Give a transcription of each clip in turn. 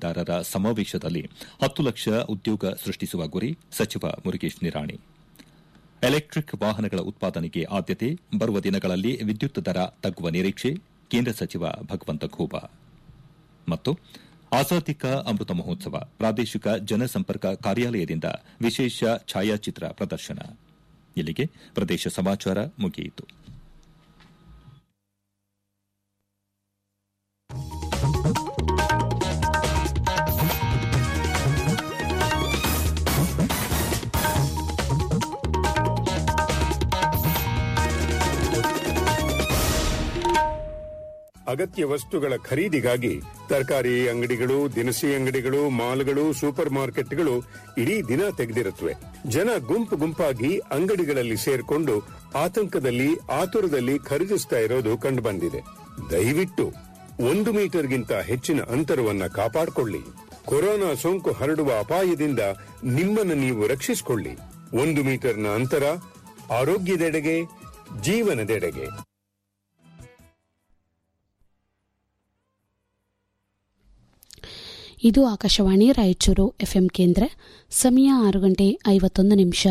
ಗುತ್ತಿಗೆದಾರರ ಸಮಾವೇಶದಲ್ಲಿ ಹತ್ತು ಲಕ್ಷ ಉದ್ಯೋಗ ಸೃಷ್ಟಿಸುವ ಗುರಿ ಸಚಿವ ಮುರುಗೇಶ್ ನಿರಾಣಿ ಎಲೆಕ್ಟಿಕ್ ವಾಹನಗಳ ಉತ್ಪಾದನೆಗೆ ಆದ್ಯತೆ ಬರುವ ದಿನಗಳಲ್ಲಿ ವಿದ್ಯುತ್ ದರ ತಗ್ಗುವ ನಿರೀಕ್ಷೆ ಕೇಂದ್ರ ಸಚಿವ ಭಗವಂತ ಖೂಬಾ ಮತ್ತು ಆಜಾದಿ ಕಾ ಅಮೃತ ಮಹೋತ್ಸವ ಪ್ರಾದೇಶಿಕ ಜನಸಂಪರ್ಕ ಕಾರ್ಯಾಲಯದಿಂದ ವಿಶೇಷ ಛಾಯಾಚಿತ್ರ ಪ್ರದರ್ಶನ ಇಲ್ಲಿಗೆ ಪ್ರದೇಶ ಸಮಾಚಾರ ಮುಗಿಯಿತು ಅಗತ್ಯ ವಸ್ತುಗಳ ಖರೀದಿಗಾಗಿ ತರಕಾರಿ ಅಂಗಡಿಗಳು ದಿನಸಿ ಅಂಗಡಿಗಳು ಮಾಲ್ಗಳು ಸೂಪರ್ ಮಾರ್ಕೆಟ್ಗಳು ಇಡೀ ದಿನ ತೆಗೆದಿರುತ್ತವೆ ಜನ ಗುಂಪು ಗುಂಪಾಗಿ ಅಂಗಡಿಗಳಲ್ಲಿ ಸೇರ್ಕೊಂಡು ಆತಂಕದಲ್ಲಿ ಆತುರದಲ್ಲಿ ಖರೀದಿಸ್ತಾ ಇರೋದು ಕಂಡುಬಂದಿದೆ ದಯವಿಟ್ಟು ಒಂದು ಮೀಟರ್ಗಿಂತ ಹೆಚ್ಚಿನ ಅಂತರವನ್ನ ಕಾಪಾಡಿಕೊಳ್ಳಿ ಕೊರೋನಾ ಸೋಂಕು ಹರಡುವ ಅಪಾಯದಿಂದ ನಿಮ್ಮನ್ನು ನೀವು ರಕ್ಷಿಸಿಕೊಳ್ಳಿ ಒಂದು ಮೀಟರ್ನ ಅಂತರ ಆರೋಗ್ಯದೆಡೆಗೆ ಜೀವನದೆಡೆಗೆ ಇದು ಆಕಾಶವಾಣಿ ರಾಯಚೂರು ಎಫ್ಎಂ ಕೇಂದ್ರ ಸಮಯ ಆರು ಗಂಟೆ ಐವತ್ತೊಂದು ನಿಮಿಷ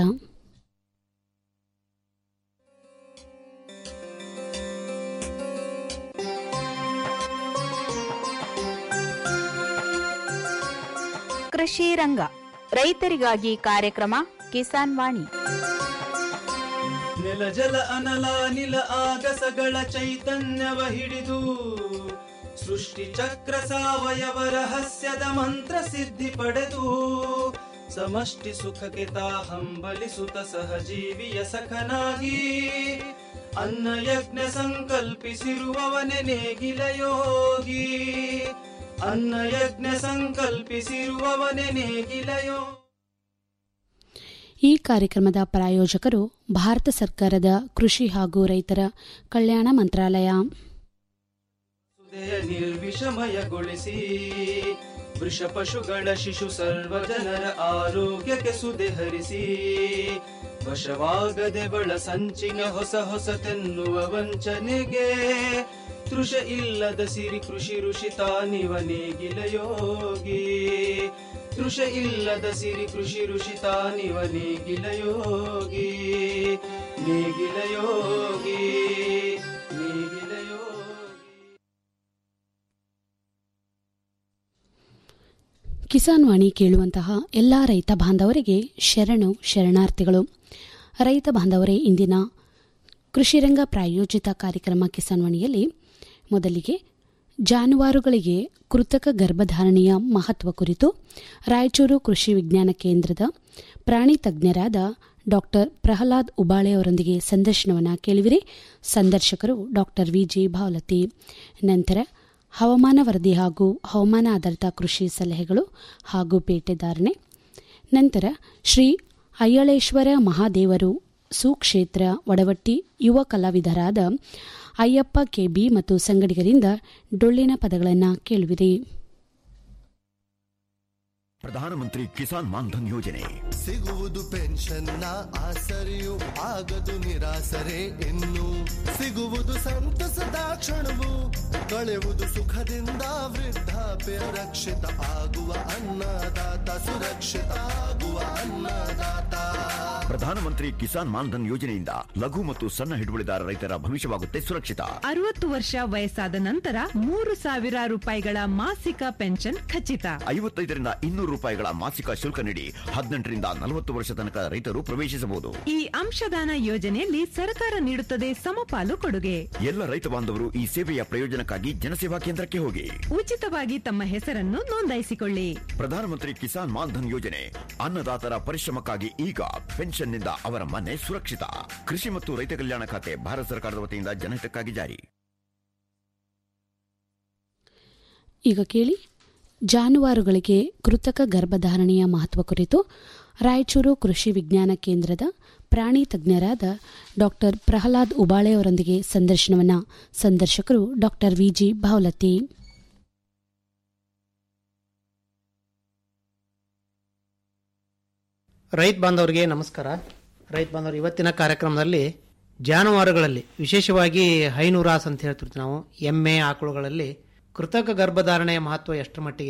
ಕೃಷಿ ರಂಗ ರೈತರಿಗಾಗಿ ಕಾರ್ಯಕ್ರಮ ಕಿಸಾನ್ ವಾಣಿ ನೆಲ ಜಲ ಅನಲ ನಿಲ ಆಗಸಗಳ ಚೈತನ್ಯವ ಹಿಡಿದು ಸೃಷ್ಟಿ ಚಕ್ರ ಸಾವಯವ ರಹಸ್ಯದ ಮಂತ್ರ ಸಿದ್ಧಿ ಪಡೆದು ಸಮಷ್ಟಿ ಸುಖಕ್ಕೆ ತಾ ಹಂಬಲಿಸುತ್ತ ಸಹಜೀವಿಯ ಸಖನಾಗಿ ಅನ್ನ ಯಜ್ಞ ಸಂಕಲ್ಪಿಸಿರುವವನೆ ನೇಗಿಲ ಯೋಗಿ ಅನ್ನ ಯಜ್ಞ ಸಂಕಲ್ಪಿಸಿರುವವನೆ ನೇಗಿಲ ಯೋಗಿ ಈ ಕಾರ್ಯಕ್ರಮದ ಪ್ರಾಯೋಜಕರು ಭಾರತ ಸರ್ಕಾರದ ಕೃಷಿ ಹಾಗೂ ರೈತರ ಕಲ್ಯಾಣ ಮಂತ್ರಾಲಯ ಸುದೆಯ ನಿರ್ವಿಷಮಯಗೊಳಿಸಿ ವೃಷ ಪಶುಗಳ ಶಿಶು ಸರ್ವ ಜನರ ಆರೋಗ್ಯಕ್ಕೆ ಸುದೆ ಹರಿಸಿ ವಶವಾಗದೆ ಬಳ ಸಂಚಿನ ಹೊಸ ಹೊಸತೆನ್ನುವ ವಂಚನೆಗೆ ತೃಷ ಇಲ್ಲದ ಸಿರಿ ಕೃಷಿ ಋಷಿ ತಾನಿವ ನೇಗಿಲ ಯೋಗಿ ತೃಷ ಇಲ್ಲದ ಸಿರಿ ಕೃಷಿ ಋಷಿ ತಾನಿವ ನೇಗಿಲ ಯೋಗಿ ನೇಗಿಲ ಯೋಗಿ ನೇಗಿಲ ಯೋಗಿ ಕಿಸಾನ್ ವಾಣಿ ಕೇಳುವಂತಹ ಎಲ್ಲ ರೈತ ಬಾಂಧವರಿಗೆ ಶರಣು ಶರಣಾರ್ಥಿಗಳು ರೈತ ಬಾಂಧವರೇ ಇಂದಿನ ಕೃಷಿರಂಗ ಪ್ರಾಯೋಜಿತ ಕಾರ್ಯಕ್ರಮ ಕಿಸಾನ್ ವಾಣಿಯಲ್ಲಿ ಮೊದಲಿಗೆ ಜಾನುವಾರುಗಳಿಗೆ ಕೃತಕ ಗರ್ಭಧಾರಣೆಯ ಮಹತ್ವ ಕುರಿತು ರಾಯಚೂರು ಕೃಷಿ ವಿಜ್ಞಾನ ಕೇಂದ್ರದ ಪ್ರಾಣಿ ತಜ್ಞರಾದ ಡಾಕ್ಟರ್ ಪ್ರಹ್ಲಾದ್ ಉಬಾಳೆ ಅವರೊಂದಿಗೆ ಸಂದರ್ಶನವನ್ನು ಕೇಳುವಿರಿ ಸಂದರ್ಶಕರು ಡಾಕ್ಟರ್ ವಿಜಿ ಭಾವಲತಿ ನಂತರ ಹವಾಮಾನ ವರದಿ ಹಾಗೂ ಹವಾಮಾನ ಆಧಾರಿತ ಕೃಷಿ ಸಲಹೆಗಳು ಹಾಗೂ ಪೇಟೆದಾರಣೆ ನಂತರ ಶ್ರೀ ಅಯ್ಯಳೇಶ್ವರ ಮಹಾದೇವರು ಸುಕ್ಷೇತ್ರ ಒಡವಟ್ಟಿ ಯುವ ಕಲಾವಿದರಾದ ಅಯ್ಯಪ್ಪ ಕೆಬಿ ಮತ್ತು ಸಂಗಡಿಗರಿಂದ ಡೊಳ್ಳಿನ ಪದಗಳನ್ನು ಕೇಳುವಿರಿ ಪ್ರಧಾನಮಂತ್ರಿ ಕಿಸಾನ್ ಮಾನ್ಧನ್ ಯೋಜನೆ ಸಿಗುವುದು ಪೆನ್ಷನ್ನ ಆಸರೆಯು ಆಗದು ನಿರಾಸರೆ ಇನ್ನು ಸಿಗುವುದು ಸಂತಸದ ಕ್ಷಣವು ಕಳೆಯುವುದು ಸುಖದಿಂದ ವೃದ್ಧಾಪ್ಯ ರಕ್ಷಿತ ಆಗುವ ಅನ್ನದಾತ ಸುರಕ್ಷಿತ ಆಗುವ ಅನ್ನದಾತ ಪ್ರಧಾನಮಂತ್ರಿ ಕಿಸಾನ್ ಮಾನ್ಧನ್ ಯೋಜನೆಯಿಂದ ಲಘು ಮತ್ತು ಸಣ್ಣ ಹಿಡುವಳಿದಾರ ರೈತರ ಭವಿಷ್ಯವಾಗುತ್ತೆ ಸುರಕ್ಷಿತ ಅರವತ್ತು ವರ್ಷ ವಯಸ್ಸಾದ ನಂತರ ಮೂರು ಸಾವಿರ ರೂಪಾಯಿಗಳ ಮಾಸಿಕ ಪೆನ್ಷನ್ ಖಚಿತ ಐವತ್ತೈದರಿಂದ ಇನ್ನೂರು ರೂಪಾಯಿಗಳ ಮಾಸಿಕ ಶುಲ್ಕ ನೀಡಿ ಹದಿನೆಂಟರಿಂದ ನಲವತ್ತು ವರ್ಷ ತನಕ ರೈತರು ಪ್ರವೇಶಿಸಬಹುದು ಈ ಅಂಶದಾನ ಯೋಜನೆಯಲ್ಲಿ ಸರ್ಕಾರ ನೀಡುತ್ತದೆ ಸಮಪಾಲು ಕೊಡುಗೆ ಎಲ್ಲ ರೈತ ಬಾಂಧವರು ಈ ಸೇವೆಯ ಪ್ರಯೋಜನಕ್ಕಾಗಿ ಜನಸೇವಾ ಕೇಂದ್ರಕ್ಕೆ ಹೋಗಿ ಉಚಿತವಾಗಿ ತಮ್ಮ ಹೆಸರನ್ನು ನೋಂದಾಯಿಸಿಕೊಳ್ಳಿ ಪ್ರಧಾನಮಂತ್ರಿ ಕಿಸಾನ್ ಮಾನ್ಧನ್ ಯೋಜನೆ ಅನ್ನದಾತರ ಪರಿಶ್ರಮಕ್ಕಾಗಿ ಈಗ ಪೆನ್ಷನ್ನಿಂದ ಅವರ ಮನೆ ಸುರಕ್ಷಿತ ಕೃಷಿ ಮತ್ತು ರೈತ ಕಲ್ಯಾಣ ಖಾತೆ ಭಾರತ ಸರ್ಕಾರದ ವತಿಯಿಂದ ಜನಹಿತಕ್ಕಾಗಿ ಜಾರಿ ಈಗ ಕೇಳಿ ಜಾನುವಾರುಗಳಿಗೆ ಕೃತಕ ಗರ್ಭಧಾರಣೆಯ ಮಹತ್ವ ಕುರಿತು ರಾಯಚೂರು ಕೃಷಿ ವಿಜ್ಞಾನ ಕೇಂದ್ರದ ಪ್ರಾಣಿ ತಜ್ಞರಾದ ಡಾಕ್ಟರ್ ಪ್ರಹ್ಲಾದ್ ಉಬಾಳೆ ಅವರೊಂದಿಗೆ ಸಂದರ್ಶನವನ್ನ ಸಂದರ್ಶಕರು ಡಾಕ್ಟರ್ ವಿಜಿ ಭಾವಲತಿ ರೈತ ಬಾಂಧವರಿಗೆ ನಮಸ್ಕಾರ ರೈತ ಬಾಂಧವರು ಇವತ್ತಿನ ಕಾರ್ಯಕ್ರಮದಲ್ಲಿ ಜಾನುವಾರುಗಳಲ್ಲಿ ವಿಶೇಷವಾಗಿ ಹೈನುರಾಸ್ ಅಂತ ಹೇಳ್ತಿರ್ತೀವಿ ನಾವು ಎಮ್ಮೆ ಆಕಳುಗಳಲ್ಲಿ ಕೃತಕ ಗರ್ಭಧಾರಣೆಯ ಮಹತ್ವ ಎಷ್ಟರ ಮಟ್ಟಿಗಿದೆ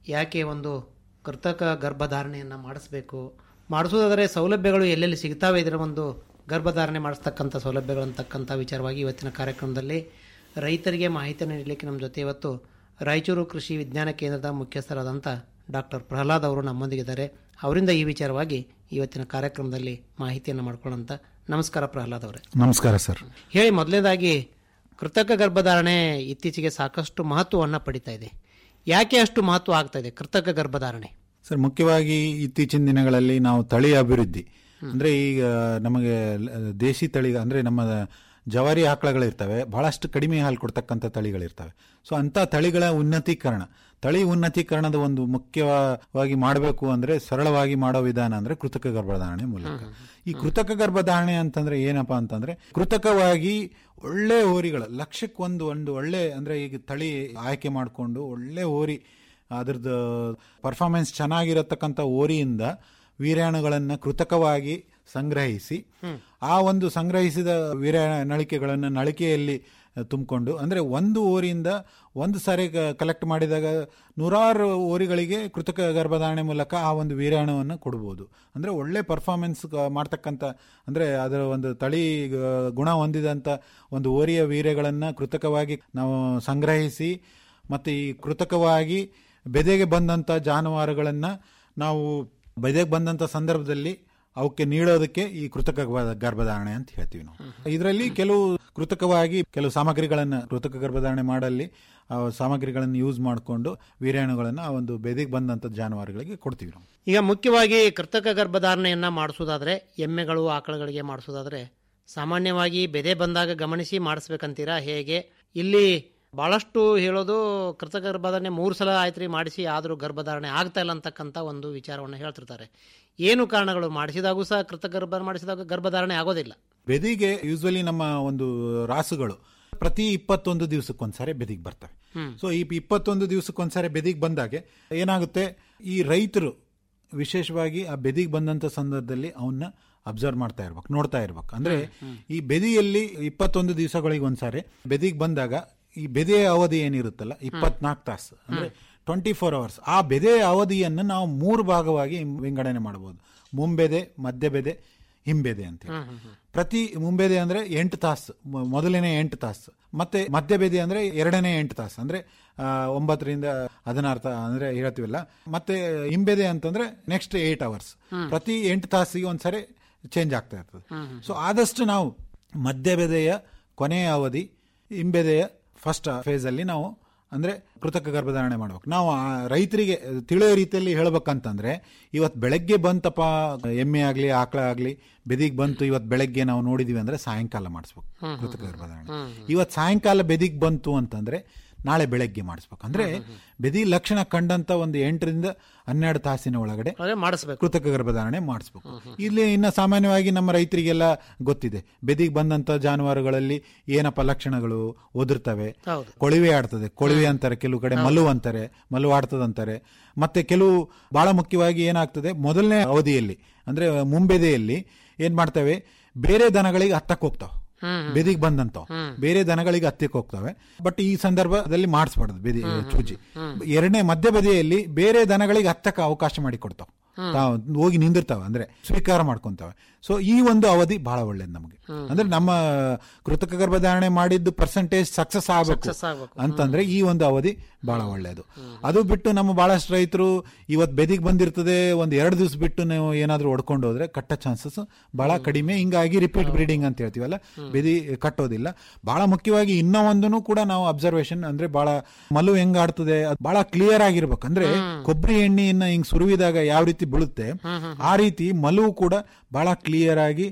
ಯಾಕೆ ಒಂದು ಕೃತಕ ಗರ್ಭಧಾರಣೆಯನ್ನು ಮಾಡಿಸ್ಬೇಕು ಮಾಡಿಸೋದಾದರೆ ಸೌಲಭ್ಯಗಳು ಎಲ್ಲೆಲ್ಲಿ ಸಿಗ್ತಾವೆ ಇದರ ಒಂದು ಗರ್ಭಧಾರಣೆ ಮಾಡಿಸ್ತಕ್ಕಂಥ ಸೌಲಭ್ಯಗಳು ಅಂತಕ್ಕಂಥ ವಿಚಾರವಾಗಿ ಇವತ್ತಿನ ಕಾರ್ಯಕ್ರಮದಲ್ಲಿ ರೈತರಿಗೆ ಮಾಹಿತಿಯನ್ನು ನೀಡಲಿಕ್ಕೆ ನಮ್ಮ ಜೊತೆ ಇವತ್ತು ರಾಯಚೂರು ಕೃಷಿ ವಿಜ್ಞಾನ ಕೇಂದ್ರದ ಮುಖ್ಯಸ್ಥರಾದಂಥ ಡಾಕ್ಟರ್ ಪ್ರಹ್ಲಾದ್ ಅವರು ನಮ್ಮೊಂದಿಗಿದ್ದಾರೆ ಅವರಿಂದ ಈ ವಿಚಾರವಾಗಿ ಇವತ್ತಿನ ಕಾರ್ಯಕ್ರಮದಲ್ಲಿ ಮಾಹಿತಿಯನ್ನು ಮಾಡ್ಕೊಳ್ಳೋಂಥ ನಮಸ್ಕಾರ ಪ್ರಹ್ಲಾದ್ ಅವರೇ ನಮಸ್ಕಾರ ಸರ್ ಹೇಳಿ ಮೊದಲನೇದಾಗಿ ಕೃತಕ ಗರ್ಭಧಾರಣೆ ಇತ್ತೀಚೆಗೆ ಸಾಕಷ್ಟು ಮಹತ್ವವನ್ನು ಪಡಿತಾ ಇದೆ ಯಾಕೆ ಅಷ್ಟು ಮಹತ್ವ ಆಗ್ತಾ ಇದೆ ಕೃತಕ ಗರ್ಭಧಾರಣೆ ಸರ್ ಮುಖ್ಯವಾಗಿ ಇತ್ತೀಚಿನ ದಿನಗಳಲ್ಲಿ ನಾವು ತಳಿ ಅಭಿವೃದ್ಧಿ ಅಂದ್ರೆ ಈಗ ನಮಗೆ ಲ- ದೇಶಿ ತಳಿ ಅಂದ್ರೆ ನಮ್ಮ ಜವಾರಿ ಆಕಳಗಳಿರ್ತವೆ ಬಹಳಷ್ಟು ಕಡಿಮೆ ಹಾಲು ಕೊಡ್ತಕ್ಕಂಥ ತಳಿಗಳಿರ್ತವೆ ಸೊ ಅಂತ ತಳಿಗಳ ಉನ್ನತೀಕರಣ ತಳಿ ಉನ್ನತೀಕರಣದ ಒಂದು ಮುಖ್ಯವಾಗಿ ಮಾಡಬೇಕು ಅಂದ್ರೆ ಸರಳವಾಗಿ ಮಾಡೋ ವಿಧಾನ ಅಂದ್ರೆ ಕೃತಕ ಗರ್ಭಧಾರಣೆ ಮೂಲಕ ಈ ಕೃತಕ ಗರ್ಭಧಾರಣೆ ಅಂತಂದ್ರೆ ಏನಪ್ಪಾ ಅಂತಂದ್ರೆ ಕೃತಕವಾಗಿ ಒಳ್ಳೆ ಹೋರಿಗಳು ಲಕ್ಷಕ್ಕೆ ಒಂದು ಒಂದು ಒಳ್ಳೆ ಅಂದ್ರೆ ಈಗ ತಳಿ ಆಯ್ಕೆ ಮಾಡಿಕೊಂಡು ಒಳ್ಳೆ ಹೋರಿ ಅದ್ರದ್ದು ಪರ್ಫಾರ್ಮೆನ್ಸ್ ಚೆನ್ನಾಗಿರತಕ್ಕಂಥ ಓರಿಯಿಂದ ವೀರ್ಯಾಣುಗಳನ್ನು ಕೃತಕವಾಗಿ ಸಂಗ್ರಹಿಸಿ ಆ ಒಂದು ಸಂಗ್ರಹಿಸಿದ ವೀರ್ಯ ನಳಿಕೆಗಳನ್ನು ನಳಿಕೆಯಲ್ಲಿ ತುಂಬಿಕೊಂಡು ಅಂದರೆ ಒಂದು ಓರಿಯಿಂದ ಒಂದು ಸಾರಿ ಕಲೆಕ್ಟ್ ಮಾಡಿದಾಗ ನೂರಾರು ಓರಿಗಳಿಗೆ ಕೃತಕ ಗರ್ಭಧಾರಣೆ ಮೂಲಕ ಆ ಒಂದು ವೀರ್ಯಾಣುವನ್ನು ಕೊಡ್ಬೋದು ಅಂದರೆ ಒಳ್ಳೆ ಪರ್ಫಾರ್ಮೆನ್ಸ್ ಮಾಡ್ತಕ್ಕಂಥ ಅಂದರೆ ಅದರ ಒಂದು ತಳಿ ಆ, ಗುಣ ಹೊಂದಿದಂಥ ಒಂದು ಓರಿಯ ವೀರ್ಯಗಳನ್ನು ಕೃತಕವಾಗಿ ನಾವು ಸಂಗ್ರಹಿಸಿ ಮತ್ತು ಈ ಕೃತಕವಾಗಿ ಬೆದೆಗೆ ಬಂದಂಥ ಜಾನುವಾರುಗಳನ್ನು ನಾವು ಬೆದೆಗೆ ಬಂದಂಥ ಸಂದರ್ಭದಲ್ಲಿ ಅವಕ್ಕೆ ನೀಡೋದಕ್ಕೆ ಈ ಕೃತಕ ಗರ್ಭ- ಗರ್ಭಧಾರಣೆ ಅಂತ ಹೇಳ್ತೀವಿ ನಾವು ಇದರಲ್ಲಿ ಕೆಲವು ಕೃತಕವಾಗಿ ಕೆಲವು ಸಾಮಗ್ರಿಗಳನ್ನು ಕೃತಕ ಗರ್ಭಧಾರಣೆ ಮಾಡಲ್ಲಿ ಆ ಸಾಮಗ್ರಿಗಳನ್ನು ಯೂಸ್ ಮಾಡಿಕೊಂಡು ವೀರ್ಯಾಣುಗಳನ್ನು ಆ ಒಂದು ಬೆದೆಗೆ ಬಂದಂಥ ಜಾನುವಾರುಗಳಿಗೆ ಕೊಡ್ತೀವಿ ನಾವು ಈಗ ಮುಖ್ಯವಾಗಿ ಕೃತಕ ಗರ್ಭಧಾರಣೆಯನ್ನು ಮಾಡಿಸೋದಾದ್ರೆ ಎಮ್ಮೆಗಳು ಆಕಳುಗಳಿಗೆ ಮಾಡಿಸೋದಾದ್ರೆ ಸಾಮಾನ್ಯವಾಗಿ ಬೆದೆ ಬಂದಾಗ ಗಮನಿಸಿ ಮಾಡಿಸ್ಬೇಕಂತೀರಾ ಹೇಗೆ ಇಲ್ಲಿ ಬಹಳಷ್ಟು ಹೇಳೋದು ಕೃತಕ ಗರ್ಭಧಾರಣೆ ಮೂರು ಸಲ ಆಯ್ತು ರೀ ಮಾಡಿಸಿ ಆದರೂ ಗರ್ಭಧಾರಣೆ ಆಗ್ತಾ ಇಲ್ಲ ಅಂತಕ್ಕಂಥ ಒಂದು ವಿಚಾರವನ್ನು ಹೇಳ್ತಿರ್ತಾರೆ ಏನು ಕಾರಣಗಳು ಮಾಡಿಸಿದಾಗೂ ಸಹ ಕೃತಕ ಗರ್ಭ ಮಾಡಿಸಿದಾಗ ಗರ್ಭಧಾರಣೆ ಆಗೋದಿಲ್ಲ ಬೆದಿಗೆ ಯೂಸ್ವಲಿ ನಮ್ಮ ಒಂದು ರಾಸುಗಳು ಪ್ರತಿ ಇಪ್ಪತ್ತೊಂದು ದಿವಸಕ್ಕೊಂದ್ಸಾರಿ ಬೆದಿಗೆ ಬರ್ತವೆ ಸೊ ಈ ಇಪ್ಪತ್ತೊಂದು ದಿವಸಕ್ಕೊಂದ್ಸಾರಿ ಬೆದಿಗೆ ಬಂದಾಗೆ ಏನಾಗುತ್ತೆ ಈ ರೈತರು ವಿಶೇಷವಾಗಿ ಆ ಬೆದಿಗೆ ಬಂದಂತ ಸಂದರ್ಭದಲ್ಲಿ ಅವನ್ನ ಅಬ್ಸರ್ವ್ ಮಾಡ್ತಾ ಇರ್ಬೇಕು ನೋಡ್ತಾ ಇರ್ಬೇಕು ಅಂದ್ರೆ ಈ ಬೆದಿಯಲ್ಲಿ ಇಪ್ಪತ್ತೊಂದು ದಿವಸಗಳಿಗೆ ಒಂದ್ಸಾರಿ ಬೆದಿಗೆ ಬಂದಾಗ ಈ ಬೆದೆಯ ಅವಧಿ ಏನಿರುತ್ತಲ್ಲ ಇಪ್ಪತ್ನಾಲ್ಕು ತಾಸು ಅಂದ್ರೆ ಟ್ವೆಂಟಿ ಫೋರ್ ಅವರ್ಸ್ ಆ ಬೆದೆಯ ಅವಧಿಯನ್ನು ನಾವು ಮೂರು ಭಾಗವಾಗಿ ವಿಂಗಡಣೆ ಮಾಡಬಹುದು ಮುಂಬೆದೆ ಮಧ್ಯ ಬೆದೆ ಹಿಂಬೆದೆ ಅಂತ ಪ್ರತಿ ಮುಂಬೆದೆ ಅಂದ್ರೆ ಎಂಟು ತಾಸು ಮೊ- ಮೊದಲನೇ ಎಂಟು ತಾಸು ಮತ್ತೆ ಮಧ್ಯ ಬೆದೆ ಅಂದ್ರೆ ಎರಡನೇ ಎಂಟು ತಾಸು ಅಂದ್ರೆ ಆ, ಒಂಬತ್ತರಿಂದ ಹದಿನಾರು ತಾ ಅಂದ್ರೆ ಹೇಳ್ತೀವಲ್ಲ ಮತ್ತೆ ಹಿಂಬೆದೆ ಅಂತಂದ್ರೆ ನೆಕ್ಸ್ಟ್ ಏಟ್ ಅವರ್ಸ್ ಪ್ರತಿ ಎಂಟು ತಾಸಿಗೆ ಒಂದ್ಸರಿ ಚೇಂಜ್ ಆಗ್ತಾ ಇರ್ತದೆ ಸೊ ಆದಷ್ಟು ನಾವು ಮಧ್ಯ ಬೆದೆಯ ಕೊನೆಯ ಅವಧಿ ಹಿಂಬೆದೆಯ ಫಸ್ಟ್ ಫೇಸ್ ಅಲ್ಲಿ ನಾವು ಅಂದ್ರೆ ಕೃತಕ ಗರ್ಭಧಾರಣೆ ಮಾಡ್ಬೇಕು ನಾವು ಆ ರೈತರಿಗೆ ತಿಳಿಯೋ ರೀತಿಯಲ್ಲಿ ಹೇಳ್ಬೇಕಂತಂದ್ರೆ ಇವತ್ತು ಬೆಳಗ್ಗೆ ಬಂತಪ್ಪ ಎಮ್ಮೆ ಆಗ್ಲಿ ಆಕಳ ಆಗ್ಲಿ ಬೆದಿಗ್ ಬಂತು ಇವತ್ತು ಬೆಳಗ್ಗೆ ನಾವು ನೋಡಿದೀವಿ ಅಂದ್ರೆ ಸಾಯಂಕಾಲ ಮಾಡಿಸ್ಬೇಕು ಕೃತಕ ಗರ್ಭಧಾರಣೆ ಇವತ್ತು ಸಾಯಂಕಾಲ ಬೆದಿಗ್ ಬಂತು ಅಂತಂದ್ರೆ ನಾಳೆ ಬೆಳಗ್ಗೆ ಮಾಡಿಸ್ಬೇಕು ಅಂದ್ರೆ ಬೆದಿ ಲಕ್ಷಣ ಕಂಡಂತ ಒಂದು ಎಂಟರಿಂದ ಹನ್ನೆರಡು ತಾಸಿನ ಒಳಗಡೆ ಅದೇ ಮಾಡಿಸ್ಬೇಕು ಕೃತಕ ಗರ್ಭಧಾರಣೆ ಮಾಡಿಸ್ಬೇಕು ಇಲ್ಲಿ ಇನ್ನ ಸಾಮಾನ್ಯವಾಗಿ ನಮ್ಮ ರೈತರಿಗೆಲ್ಲ ಗೊತ್ತಿದೆ ಬೆದಿಗೆ ಬಂದಂತ ಜಾನುವಾರುಗಳಲ್ಲಿ ಏನಪ್ಪ ಲಕ್ಷಣಗಳು ಒದರ್ತವೆ ಹೌದು. ಕೊಳಿವೆ ಆಡ್ತದೆ ಕೊಳಿವೆ ಅಂತಾರೆ ಕೆಲವು ಕಡೆ ಮಲು ಅಂತಾರೆ ಮಲು ಆಡ್ತದಂತಾರೆ ಮತ್ತೆ ಕೆಲವು ಬಹಳ ಮುಖ್ಯವಾಗಿ ಏನಾಗ್ತದೆ ಮೊದಲನೇ ಅವಧಿಯಲ್ಲಿ ಅಂದ್ರೆ ಮುಂಬೆದೆಯಲ್ಲಿ ಏನ್ ಮಾಡ್ತವೆ ಬೇರೆ ದನಗಳಿಗೆ ಹತ್ತಕ್ಕೆ ಹೋಗ್ತಾವ ಬೆದಿಗೆ ಬಂದಂತವ್ ಬೇರೆ ದನಗಳಿಗೆ ಹತ್ತಿಕ್ ಹೋಗ್ತವೆ ಬಟ್ ಈ ಸಂದರ್ಭದಲ್ಲಿ ಮಾಡಿಸ್ಬಾರ್ದು ಬೆದಿ ಚೂಜಿ ಎರಡನೇ ಮಧ್ಯ ಬದಿಯಲ್ಲಿ ಬೇರೆ ದನಗಳಿಗೆ ಹತ್ತಕ್ಕೆ ಅವಕಾಶ ಮಾಡಿ ಕೊಡ್ತಾವ ತಾವು ಹೋಗಿ ನಿಂದಿರ್ತಾವ ಅಂದ್ರೆ ಸ್ವೀಕಾರ ಮಾಡ್ಕೊಂತಾವೆ ಸೊ ಈ ಒಂದು ಅವಧಿ ಬಹಳ ಒಳ್ಳೇದು ನಮಗೆ ಅಂದ್ರೆ ನಮ್ಮ ಕೃತಕ ಗರ್ಭಧಾರಣೆ ಮಾಡಿದ್ದು ಪರ್ಸೆಂಟೇಜ್ ಸಕ್ಸಸ್ ಆಗಬೇಕು ಆಗ್ಬೇಕು. ಅಂತಂದ್ರೆ ಈ ಒಂದು ಅವಧಿ ಬಹಳ ಒಳ್ಳೆಯದು ಅದು ಬಿಟ್ಟು ನಮ್ಮ ಬಹಳಷ್ಟು ರೈತರು ಇವತ್ತು ಬೆದಿಗೆ ಬಂದಿರ್ತದೆ ಒಂದ್ ಎರಡು ದಿವಸ ಬಿಟ್ಟು ನೀವು ಏನಾದ್ರೂ ಹೊಡ್ಕೊಂಡು ಹೋದ್ರೆ ಕಟ್ಟ ಚಾನ್ಸಸ್ ಬಹಳ ಕಡಿಮೆ ಹಿಂಗಾಗಿ ರಿಪೀಟ್ ಬ್ರೀಡಿಂಗ್ ಅಂತ ಹೇಳ್ತೀವಲ್ಲ ಬೆದಿ ಕಟ್ಟೋದಿಲ್ಲ ಬಹಳ ಮುಖ್ಯವಾಗಿ ಇನ್ನೂ ಒಂದನ್ನು ಕೂಡ ನಾವು ಅಬ್ಸರ್ವೇಷನ್ ಅಂದ್ರೆ ಬಹಳ ಮಲು ಹೆಂಗ್ ಆಡ್ತದೆ ಅದು ಬಹಳ ಕ್ಲಿಯರ್ ಆಗಿರ್ಬೇಕು ಅಂದ್ರೆ ಕೊಬ್ಬರಿ ಎಣ್ಣೆಯನ್ನ ಹಿಂಗ್ ಸುರುವಿದಾಗ ಯಾವ ರೀತಿ ಬೀಳುತ್ತೆ ಆ ರೀತಿ ಮಲು ಕೂಡ ಬಹಳ ಕ್ಲಿಯರ್ ಆಗಿ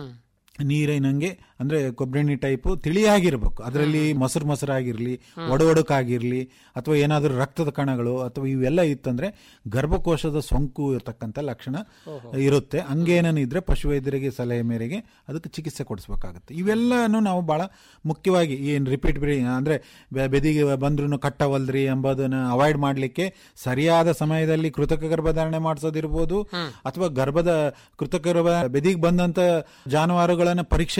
ನೀರಿನಂಗೆ ಅಂದ್ರೆ ಕೊಬ್ಬರಿ ಎಣ್ಣೆ ಟೈಪ್ ತಿಳಿಯಾಗಿರ್ಬೇಕು ಅದರಲ್ಲಿ ಮೊಸರು ಮೊಸರಾಗಿರ್ಲಿ ಒಡಒಡಕಾಗಿರ್ಲಿ ಅಥವಾ ಏನಾದರೂ ರಕ್ತದ ಕಣಗಳು ಅಥವಾ ಇವೆಲ್ಲ ಇತ್ತಂದ್ರೆ ಗರ್ಭಕೋಶದ ಸೋಂಕು ಇರತಕ್ಕಂಥ ಲಕ್ಷಣ ಇರುತ್ತೆ ಹಂಗೇನೇನು ಇದ್ರೆ ಪಶುವೈದ್ಯರಿಗೆ ಸಲಹೆ ಮೇರೆಗೆ ಅದಕ್ಕೆ ಚಿಕಿತ್ಸೆ ಕೊಡಿಸ್ಬೇಕಾಗುತ್ತೆ ಇವೆಲ್ಲನೂ ನಾವು ಬಹಳ ಮುಖ್ಯವಾಗಿ ಏನು ರಿಪೀಟ್ ಬಿಡಿ ಅಂದ್ರೆ ಬೆ- ಬೆದಿಗೆ ಬಂದ್ರು ಕಟ್ಟವಲ್ದ್ರಿ ಎಂಬುದನ್ನ ಅವಾಯ್ಡ್ ಮಾಡ್ಲಿಕ್ಕೆ ಸರಿಯಾದ ಸಮಯದಲ್ಲಿ ಕೃತಕ ಗರ್ಭಧಾರಣೆ ಮಾಡಿಸೋದಿರ್ಬೋದು ಅಥವಾ ಗರ್ಭದ ಕೃತಕ ಗರ್ಭ ಬೆದಿಗೆ ಬಂದಂತ ಜಾನುವಾರುಗಳನ್ನ ಪರೀಕ್ಷೆ ಮಾಡಿ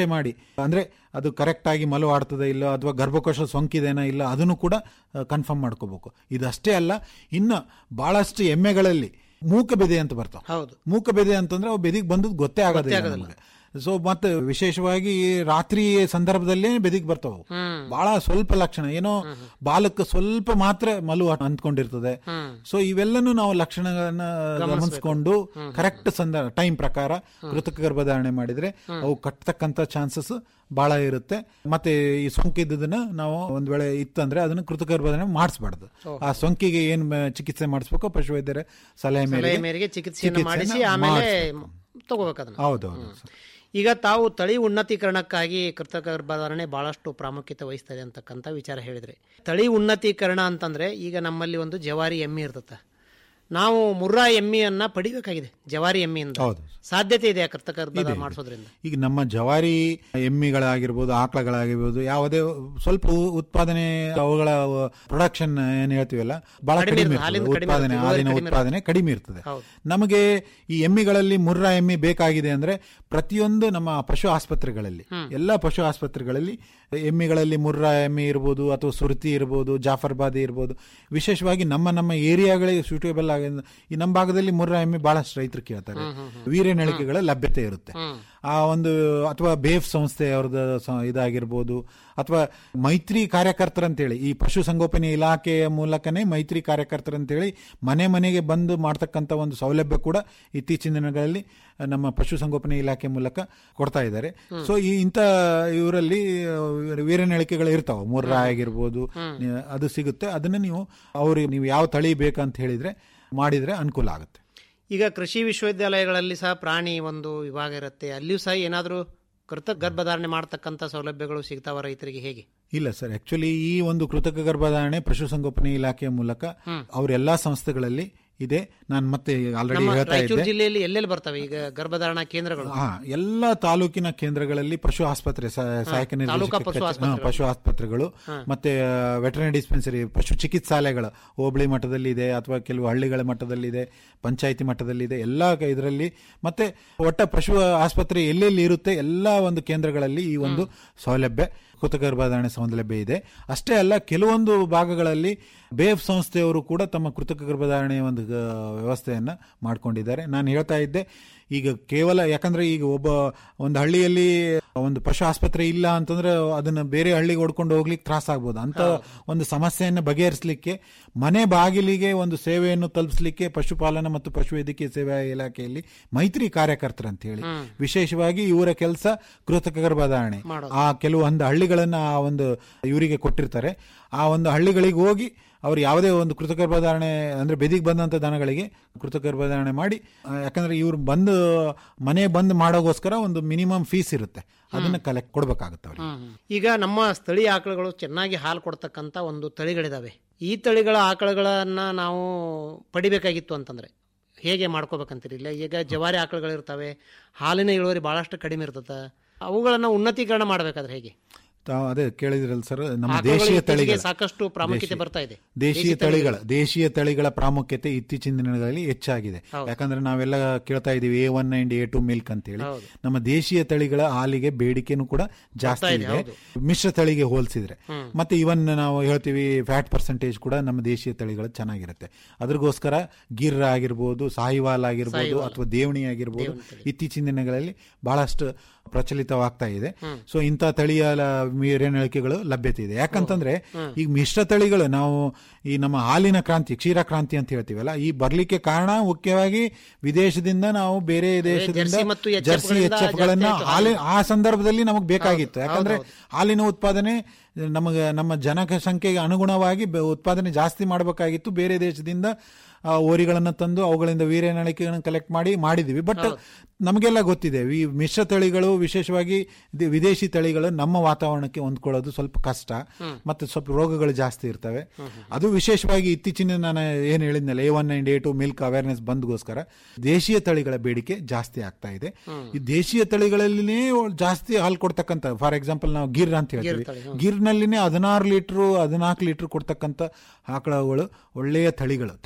ಅಂದ್ರೆ ಅದು ಕರೆಕ್ಟ್ ಆಗಿ ಮಲು ಆಡ್ತದೆ ಇಲ್ಲ ಅಥವಾ ಗರ್ಭಕೋಶ ಸೋಂಕಿದೆನಾ ಇಲ್ಲ ಅದನ್ನು ಕೂಡ ಕನ್ಫರ್ಮ್ ಮಾಡ್ಕೋಬೇಕು ಇದಷ್ಟೇ ಅಲ್ಲ ಇನ್ನು ಬಹಳಷ್ಟು ಎಮ್ಮೆಗಳಲ್ಲಿ ಮೂಕ ಬೆದೆ ಅಂತ ಬರ್ತಾವ ಹೌದು ಮೂಕ ಬೆದೆ ಅಂತಂದ್ರೆ ಅವು ಬೆದಿಗೆ ಬಂದದ್ದು ಗೊತ್ತೇ ಆಗೋದಿಲ್ಲ ನಮಗೆ ಸೊ ಮತ್ತೆ ವಿಶೇಷವಾಗಿ ರಾತ್ರಿ ಸಂದರ್ಭದಲ್ಲೇ ಬೆದಿಗೆ ಬರ್ತಾವ ಬಹಳ ಸ್ವಲ್ಪ ಲಕ್ಷಣ ಏನೋ ಬಾಲಕ್ಕೆ ಸ್ವಲ್ಪ ಮಾತ್ರ ಮಲು ಅಂದ್ಕೊಂಡಿರ್ತದೆ ಸೊ ಇವೆಲ್ಲನೂ ನಾವು ಲಕ್ಷಣಗಳನ್ನ ಗಮನಿಸ್ಕೊಂಡು ಕರೆಕ್ಟ್ ಸಂದರ್ಭ ಟೈಮ್ ಪ್ರಕಾರ ಕೃತಕ ಗರ್ಭಧಾರಣೆ ಮಾಡಿದ್ರೆ ಅವು ಕಟ್ತಕ್ಕಂತ ಚಾನ್ಸಸ್ ಬಹಳ ಇರುತ್ತೆ ಮತ್ತೆ ಈ ಸೋಂಕಿದ್ದದನ್ನ ನಾವು ಒಂದ್ ವೇಳೆ ಇತ್ತಂದ್ರೆ ಅದನ್ನ ಕೃತಕ ಗರ್ಭಧಾರಣೆ ಮಾಡಿಸ್ಬಾರ್ದು ಆ ಸೋಂಕಿಗೆ ಏನ್ ಮ- ಚಿಕಿತ್ಸೆ ಮಾಡಿಸ್ಬೇಕು ಪಶುವೈದ್ಯರ ಸಲಹೆ ಸಲಹೆ ಮೇರೆಗೆ ಮೇರೆಗೆ ಚಿಕಿತ್ಸೆಯನ್ನು ಮಾಡಿಸಿ ಆಮೇಲೆ ತಗೋಬೇಕು ಅದನ್ನ ಹೌದೌದು ಈಗ ತಾವು ತಳಿ ಉನ್ನತೀಕರಣಕ್ಕಾಗಿ ಕೃತಕ ಗರ್ಭಧಾರಣೆ ಬಹಳಷ್ಟು ಪ್ರಾಮುಖ್ಯತೆ ವಹಿಸ್ತದೆ ಅಂತಕ್ಕಂಥ ವಿಚಾರ ಹೇಳಿದ್ರಿ ತಳಿ ಉನ್ನತೀಕರಣ ಅಂತಂದ್ರೆ ಈಗ ನಮ್ಮಲ್ಲಿ ಒಂದು ಜವಾರಿ ಎಮ್ಮೆ ಇರ್ತದೆ ನಾವು ಮುರ್ರಾ ಎಮ್ಮಿಯನ್ನ ಪಡಿಬೇಕಾಗಿದೆ ಜವಾರಿ ಎಮ್ಮಿಯಿಂದ ಹೌದು. ಸಾಧ್ಯತೆ ಇದೆ ಕೃತಕ ಗರ್ಭಧಾರಣೆ ಇದೆ. ಮಾಡಿಸೋದ್ರಿಂದ ಈಗ ನಮ್ಮ ಜವಾರಿ ಎಮ್ಮಿಗಳಾಗಿರ್ಬೋದು ಆಕಳಗಳಾಗಿರ್ಬೋದು ಯಾವುದೇ ಸ್ವಲ್ಪ ಉ- ಉತ್ಪಾದನೆ ಅವುಗಳ ಪ್ರೊಡಕ್ಷನ್ ಏನ್ ಹೇಳ್ತೀವಲ್ಲ ಬಹಳ ಕಡಿಮೆ ಕಡಿಮೆ ಇರ್ತದೆ. ಇರ್ತದೆ. ಹಾಲಿನ ಕಡಿಮೆ ಉತ್ಪಾದನೆ ಇರ್ತದೆ. ಹಾಲಿನ ಇಳುವರಿ ಉತ್ಪಾದನೆ ಕಡಿಮೆ ಇರ್ತದೆ ಹೌದು. ನಮಗೆ ಈ ಎಮ್ಮಿಗಳಲ್ಲಿ ಮುರ್ರಾ ಎಮ್ಮಿ ಬೇಕಾಗಿದೆ ಅಂದ್ರೆ ಪ್ರತಿಯೊಂದು ನಮ್ಮ ಪಶು ಆಸ್ಪತ್ರೆಗಳಲ್ಲಿ ಎಲ್ಲ ಪಶು ಆಸ್ಪತ್ರೆಗಳಲ್ಲಿ ಎಮ್ಮಿಗಳಲ್ಲಿ ಮುರ್ರಾ ಎಮ್ಮಿ ಇರ್ಬೋದು ಅಥವಾ ಸುರ್ತಿ ಇರ್ಬೋದು ಜಾಫರ್ಬಾದಿ ಇರ್ಬೋದು ವಿಶೇಷವಾಗಿ ನಮ್ಮ ನಮ್ಮ ಏರಿಯಾಗಳಿಗೆ ಸೂಟೇಬಲ್ ಆಗಿ ಈ ನಮ್ಮ ಭಾಗದಲ್ಲಿ ಮುರ್ರಾ ಎಮ್ಮಿ ಬಹಳಷ್ಟು ರೈತರು ಕೇಳ್ತಾರೆ ವೀರ್ಯನಳಿಕೆಗಳ ಲಭ್ಯತೆ ಇರುತ್ತೆ ಆ ಒಂದು ಅಥವಾ ಬೇಫ್ ಸಂಸ್ಥೆ ಅವ್ರದ್ದು ಸ- ಇದಾಗಿರ್ಬೋದು ಅಥವಾ ಮೈತ್ರಿ ಕಾರ್ಯಕರ್ತರಂತೇಳಿ ಈ ಪಶು ಸಂಗೋಪನೆ ಇಲಾಖೆಯ ಮೂಲಕನೇ ಮೈತ್ರಿ ಕಾರ್ಯಕರ್ತರಂತೇಳಿ ಮನೆ ಮನೆಗೆ ಬಂದು ಮಾಡ್ತಕ್ಕಂಥ ಒಂದು ಸೌಲಭ್ಯ ಕೂಡ ಇತ್ತೀಚಿನ ದಿನಗಳಲ್ಲಿ ನಮ್ಮ ಪಶು ಸಂಗೋಪನೆ ಇಲಾಖೆ ಮೂಲಕ ಕೊಡ್ತಾ ಇದ್ದಾರೆ ಸೊ ಈ ಇಂಥ ಇವರಲ್ಲಿ ವೀರನಳಿಕೆಗಳು ಇರ್ತಾವ ಮುರ್ರಾ ಆಗಿರ್ಬೋದು ಅದು ಸಿಗುತ್ತೆ ಅದನ್ನ ನೀವು ಅವ್ರಿಗೆ ನೀವು ಯಾವ ತಳಿ ಬೇಕಂತ ಹೇಳಿದ್ರೆ ಮಾಡಿದ್ರೆ ಅನುಕೂಲ ಆಗುತ್ತೆ ಈಗ ಕೃಷಿ ವಿಶ್ವವಿದ್ಯಾಲಯಗಳಲ್ಲಿ ಸಹ ಪ್ರಾಣಿ ಒಂದು ವಿಭಾಗ ಇರುತ್ತೆ ಅಲ್ಲಿಯೂ ಸಹ ಏನಾದರೂ ಕೃತಕ ಗರ್ಭಧಾರಣೆ ಮಾಡತಕ್ಕಂಥ ಸೌಲಭ್ಯಗಳು ಸಿಗ್ತಾವ ರೈತರಿಗೆ ಹೇಗೆ ಇಲ್ಲ ಸರ್ ಆಕ್ಚುಲಿ ಈ ಒಂದು ಕೃತಕ ಗರ್ಭಧಾರಣೆ ಪಶುಸಂಗೋಪನೆ ಇಲಾಖೆಯ ಮೂಲಕ ಅವರೆಲ್ಲಾ ಸಂಸ್ಥೆಗಳಲ್ಲಿ ಇದೆ ನಾನು ಮತ್ತೆ ಆಲ್ರೆಡಿ ನಮ್ಮ ಹೇಳ್ತಾ ರಾಯಚೂರು ಇದ್ದೆ ಜಿಲ್ಲೆಯಲ್ಲಿ ಎಲ್ಲೆಲ್ಲಿ ಬರ್ತವೆ ಈಗ ಗರ್ಭಧಾರಣಾ ಕೇಂದ್ರಗಳು ಹಾ ಎಲ್ಲ ತಾಲೂಕಿನ ಕೇಂದ್ರಗಳಲ್ಲಿ ಪಶು ಆಸ್ಪತ್ರೆ ಸ- ಸಹಾಯಕ ತಾಲೂಕಾ ನಿರ್ದೇಶಕ ಪಶು ಕಚೇ- ಆಸ್ಪತ್ರೆಗಳು. ಹಾ, ಪಶು ಆಸ್ಪತ್ರೆಗಳು ಮತ್ತೆ ವೆಟರ್ನರಿ ಡಿಸ್ಪೆನ್ಸರಿ ಪಶು ಚಿಕಿತ್ಸಾಲಯಗಳು ಹೋಬಳಿ ಮಟ್ಟದಲ್ಲಿ ಇದೆ ಅಥವಾ ಕೆಲವು ಹಳ್ಳಿಗಳ ಮಟ್ಟದಲ್ಲಿ ಇದೆ ಪಂಚಾಯಿತಿ ಮಟ್ಟದಲ್ಲಿ ಇದೆ ಎಲ್ಲ ಇದರಲ್ಲಿ ಮತ್ತೆ ಒಟ್ಟ ಪಶು ಆಸ್ಪತ್ರೆ ಎಲ್ಲೆಲ್ಲಿ ಇರುತ್ತೆ ಎಲ್ಲ ಒಂದು ಕೇಂದ್ರಗಳಲ್ಲಿ ಈ ಒಂದು ಸೌಲಭ್ಯ ಕೃತಕ ಗರ್ಭಧಾರಣೆ ಸೌಲಭ್ಯ ಇದೆ ಅಷ್ಟೇ ಅಲ್ಲ ಕೆಲವೊಂದು ಭಾಗಗಳಲ್ಲಿ ಬೇಫ್ ಸಂಸ್ಥೆಯವರು ಕೂಡ ತಮ್ಮ ಕೃತಕ ಗರ್ಭಧಾರಣೆಯ ಒಂದು ಗ- ವ್ಯವಸ್ಥೆಯನ್ನ ಮಾಡ್ಕೊಂಡಿದ್ದಾರೆ ನಾನು ಹೇಳ್ತಾ ಇದ್ದೆ ಈಗ ಕೇವಲ ಯಾಕಂದ್ರೆ ಈಗ ಒಬ್ಬ ಒಂದು ಹಳ್ಳಿಯಲ್ಲಿ ಒಂದು ಪಶು ಆಸ್ಪತ್ರೆ ಇಲ್ಲ ಅಂತಂದ್ರೆ ಅದನ್ನ ಬೇರೆ ಹಳ್ಳಿಗೆ ಹೊಡ್ಕೊಂಡು ಹೋಗ್ಲಿಕ್ಕೆ ತ್ರಾಸ ಆಗ್ಬೋದು ಅಂತ ಒಂದು ಸಮಸ್ಯೆಯನ್ನು ಬಗೆಹರಿಸಲಿಕ್ಕೆ ಮನೆ ಬಾಗಿಲಿಗೆ ಒಂದು ಸೇವೆಯನ್ನು ತಲುಪಿಸಲಿಕ್ಕೆ ಪಶುಪಾಲನಾ ಮತ್ತು ಪಶುವೈದ್ಯಕೀಯ ಸೇವಾ ಇಲಾಖೆಯಲ್ಲಿ ಮೈತ್ರಿ ಕಾರ್ಯಕರ್ತರು ಅಂತ ಹೇಳಿ ವಿಶೇಷವಾಗಿ ಇವರ ಕೆಲಸ ಕೃತಕ ಗರ್ಭಧಾರಣೆ ಆ ಕೆಲವು ಒಂದು ಹಳ್ಳಿಗಳನ್ನ ಆ ಒಂದು ಇವರಿಗೆ ಕೊಟ್ಟಿರ್ತಾರೆ ಆ ಒಂದು ಹಳ್ಳಿಗಳಿಗೆ ಹೋಗಿ ಅವ್ರು ಯಾವುದೇ ಒಂದು ಕೃತಕ ಗರ್ಭಧಾರಣೆ ಅಂದ್ರೆ ಬೆದಿಗೆ ಬಂದಂತ ದನಗಳಿಗೆ ಕೃತಕ ಗರ್ಭಧಾರಣೆ ಮಾಡಿ ಆ, ಯಾಕಂದ್ರೆ ಇವ್ರು ಬಂದು ಮನೆ ಬಂದ್ ಮಾಡೋಗೋಸ್ಕರ ಒಂದು ಮಿನಿಮಮ್ ಫೀಸ್ ಇರುತ್ತೆ ಅದನ್ನ ಕಲೆಕ್ಟ್ ಕೊಡ್ಬೇಕಾಗುತ್ತೆ ಅವ್ರಿಗೆ ಈಗ ನಮ್ಮ ಸ್ಥಳೀಯ ಆಕಳುಗಳು ಚೆನ್ನಾಗಿ ಹಾಲು ಕೊಡ್ತಕ್ಕಂಥ ಒಂದು ತಳಿಗಳಿದಾವೆ ಈ ತಳಿಗಳ ಆಕಳುಗಳನ್ನ ನಾವು ಪಡಿಬೇಕಾಗಿತ್ತು ಅಂತಂದ್ರೆ ಹೇಗೆ ಮಾಡ್ಕೋಬೇಕಂತೀರಿ ಇಲ್ಲ ಈಗ ಜವಾರಿ ಆಕಳುಗಳಿರ್ತವೆ ಹಾಲಿನ ಇಳುವರಿ ಬಹಳಷ್ಟು ಕಡಿಮೆ ಇರ್ತದೆ ಅವುಗಳನ್ನ ಉನ್ನತೀಕರಣ ಮಾಡಬೇಕಾದ್ರೆ ಹೇಗೆ ತಾವು ಅದೇ ಕೇಳಿದ್ರಲ್ಲ ಸರ್ ನಮ್ಮ ಆಕಳುಗಳು ದೇಶೀಯ ಇತ್ತೀಚೆಗೆ ತಳಿಗಳ ಸಾಕಷ್ಟು ಪ್ರಾಮುಖ್ಯತೆ ದೇಶೀಯ- ಬರ್ತಾ ಇದೆ. ದೇಶೀಯ ದೇಶಿ ತಳಿಗಳ ದೇಶೀಯ ತಳಿಗಳ ಪ್ರಾಮುಖ್ಯತೆ ಇತ್ತೀಚಿನ ದಿನಗಳಲ್ಲಿ ಹೆಚ್ಚಾಗಿದೆ ಯಾಕಂದ್ರೆ ನಾವೆಲ್ಲ ಕೇಳ್ತಾ ಇದೀವಿ A one and A two milk ಅಂತ ಹೇಳಿ ನಮ್ಮ ದೇಶೀಯ ತಳಿಗಳ ಹಾಲಿಗೆ ಬೇಡಿಕೆನೂ ಕೂಡ ಜಾಸ್ತಿ ಇದೆ ಮಿಶ್ರ ತಳಿಗೆ ಹೋಲಿಸಿದ್ರೆ ಮತ್ತೆ ಇವನ್ ನಾವು ಹೇಳ್ತೀವಿ ಫ್ಯಾಟ್ ಪರ್ಸೆಂಟೇಜ್ ಕೂಡ ನಮ್ಮ ದೇಶೀಯ ತಳಿಗಳು ಚೆನ್ನಾಗಿರುತ್ತೆ ಅದ್ರಗೋಸ್ಕರ ಗಿರ್ ಆಗಿರ್ಬೋದು ಸಾಹಿವಾಲ್ ಆಗಿರ್ಬೋದು ಅಥವಾ ದೇವಣಿ ಆಗಿರ್ಬೋದು ಇತ್ತೀಚಿನ ದಿನಗಳಲ್ಲಿ ಬಹಳಷ್ಟು ಪ್ರಚಲಿತವಾಗ್ತಾ ಇದೆ ಸೊ ಇಂಥ ತಳಿಯ ಮೀರೇನಳಿಕೆಗಳು ಲಭ್ಯತೆ ಇದೆ ಯಾಕಂತಂದ್ರೆ ಈಗ ಮಿಶ್ರ ತಳಿಗಳು ನಾವು ಈ ನಮ್ಮ ಹಾಲಿನ ಕ್ರಾಂತಿ ಕ್ಷೀರ ಕ್ರಾಂತಿ ಅಂತ ಹೇಳ್ತೀವಲ್ಲ ಈ ಬರ್ಲಿಕ್ಕೆ ಕಾರಣ ಮುಖ್ಯವಾಗಿ ವಿದೇಶದಿಂದ ನಾವು ಬೇರೆ ದೇಶದಿಂದ ಜರ್ಸಿ ಮತ್ತು HF ಜರ್ಸಿ ಗಳಿಂದ ಎಚ್ ಎಫ್ ಗಳನ್ನ ಜಾಸ್ತಿ ಆಯ್ತು ಹಾಲಿ ಆ ಸಂದರ್ಭದಲ್ಲಿ ನಮಗೆ ಬೇಕಾಗಿತ್ತು ಯಾಕಂದ್ರೆ ಹಾಲಿನ ಉತ್ಪಾದನೆ ನಮಗೆ ನಮ್ಮ ಜನಕ ಸಂಖ್ಯೆಗೆ ಅನುಗುಣವಾಗಿ ಬೆ- ಉತ್ಪಾದನೆ ಜಾಸ್ತಿ ಮಾಡಬೇಕಾಗಿತ್ತು ಬೇರೆ ದೇಶದಿಂದ ಆ, ಓರಿಗಳನ್ನ ತಂದು ಅವುಗಳಿಂದ ವೀರ್ಯನಳಿಕೆಗಳನ್ನು ಕಲೆಕ್ಟ್ ಮಾಡಿ ಮಾಡಿದ್ವಿ ಬಟ್ ನಮಗೆಲ್ಲ ಗೊತ್ತಿದೆ ಈ ಮಿಶ್ರ ತಳಿಗಳು ವಿಶೇಷವಾಗಿ ದಿ- ವಿದೇಶಿ ತಳಿಗಳು ನಮ್ಮ ವಾತಾವರಣಕ್ಕೆ ಹೊಂದ್ಕೊಳ್ಳೋದು ಸ್ವಲ್ಪ ಕಷ್ಟ ಮತ್ತೆ ಸ್ವಲ್ಪ ರೋಗಗಳು ಜಾಸ್ತಿ ಇರ್ತವೆ ಅದು ವಿಶೇಷವಾಗಿ ಇತ್ತೀಚಿನ ನಾನು ಏನ್ ಹೇಳಿದ್ನಲ್ಲ A one and A two milk awareness ಬಂದ್ಗೋಸ್ಕರ ದೇಶೀಯ ತಳಿಗಳ ಬೇಡಿಕೆ ಜಾಸ್ತಿ ಆಗ್ತಾ ಇದೆ ಈ ದೇಶೀಯ ತಳಿಗಳಲ್ಲಿನೇ ಜಾಸ್ತಿ ಹಾಲು ಕೊಡ್ತಕ್ಕಂಥ ಫಾರ್ ಎಕ್ಸಾಂಪಲ್ ನಾವು ಗಿರ್ ಅಂತ ಹೇಳ್ತೀವಿ ಗಿರ್ನಲ್ಲಿನೇ ಹದಿನಾರು ಲೀಟರ್ ಹದಿನಾಲ್ಕು ಲೀಟರ್ ಕೊಡ್ತಕ್ಕಂಥ ಆಕಳಗಳು ಒಳ್ಳೆಯ ತಳಿಗಳು ತಳಿ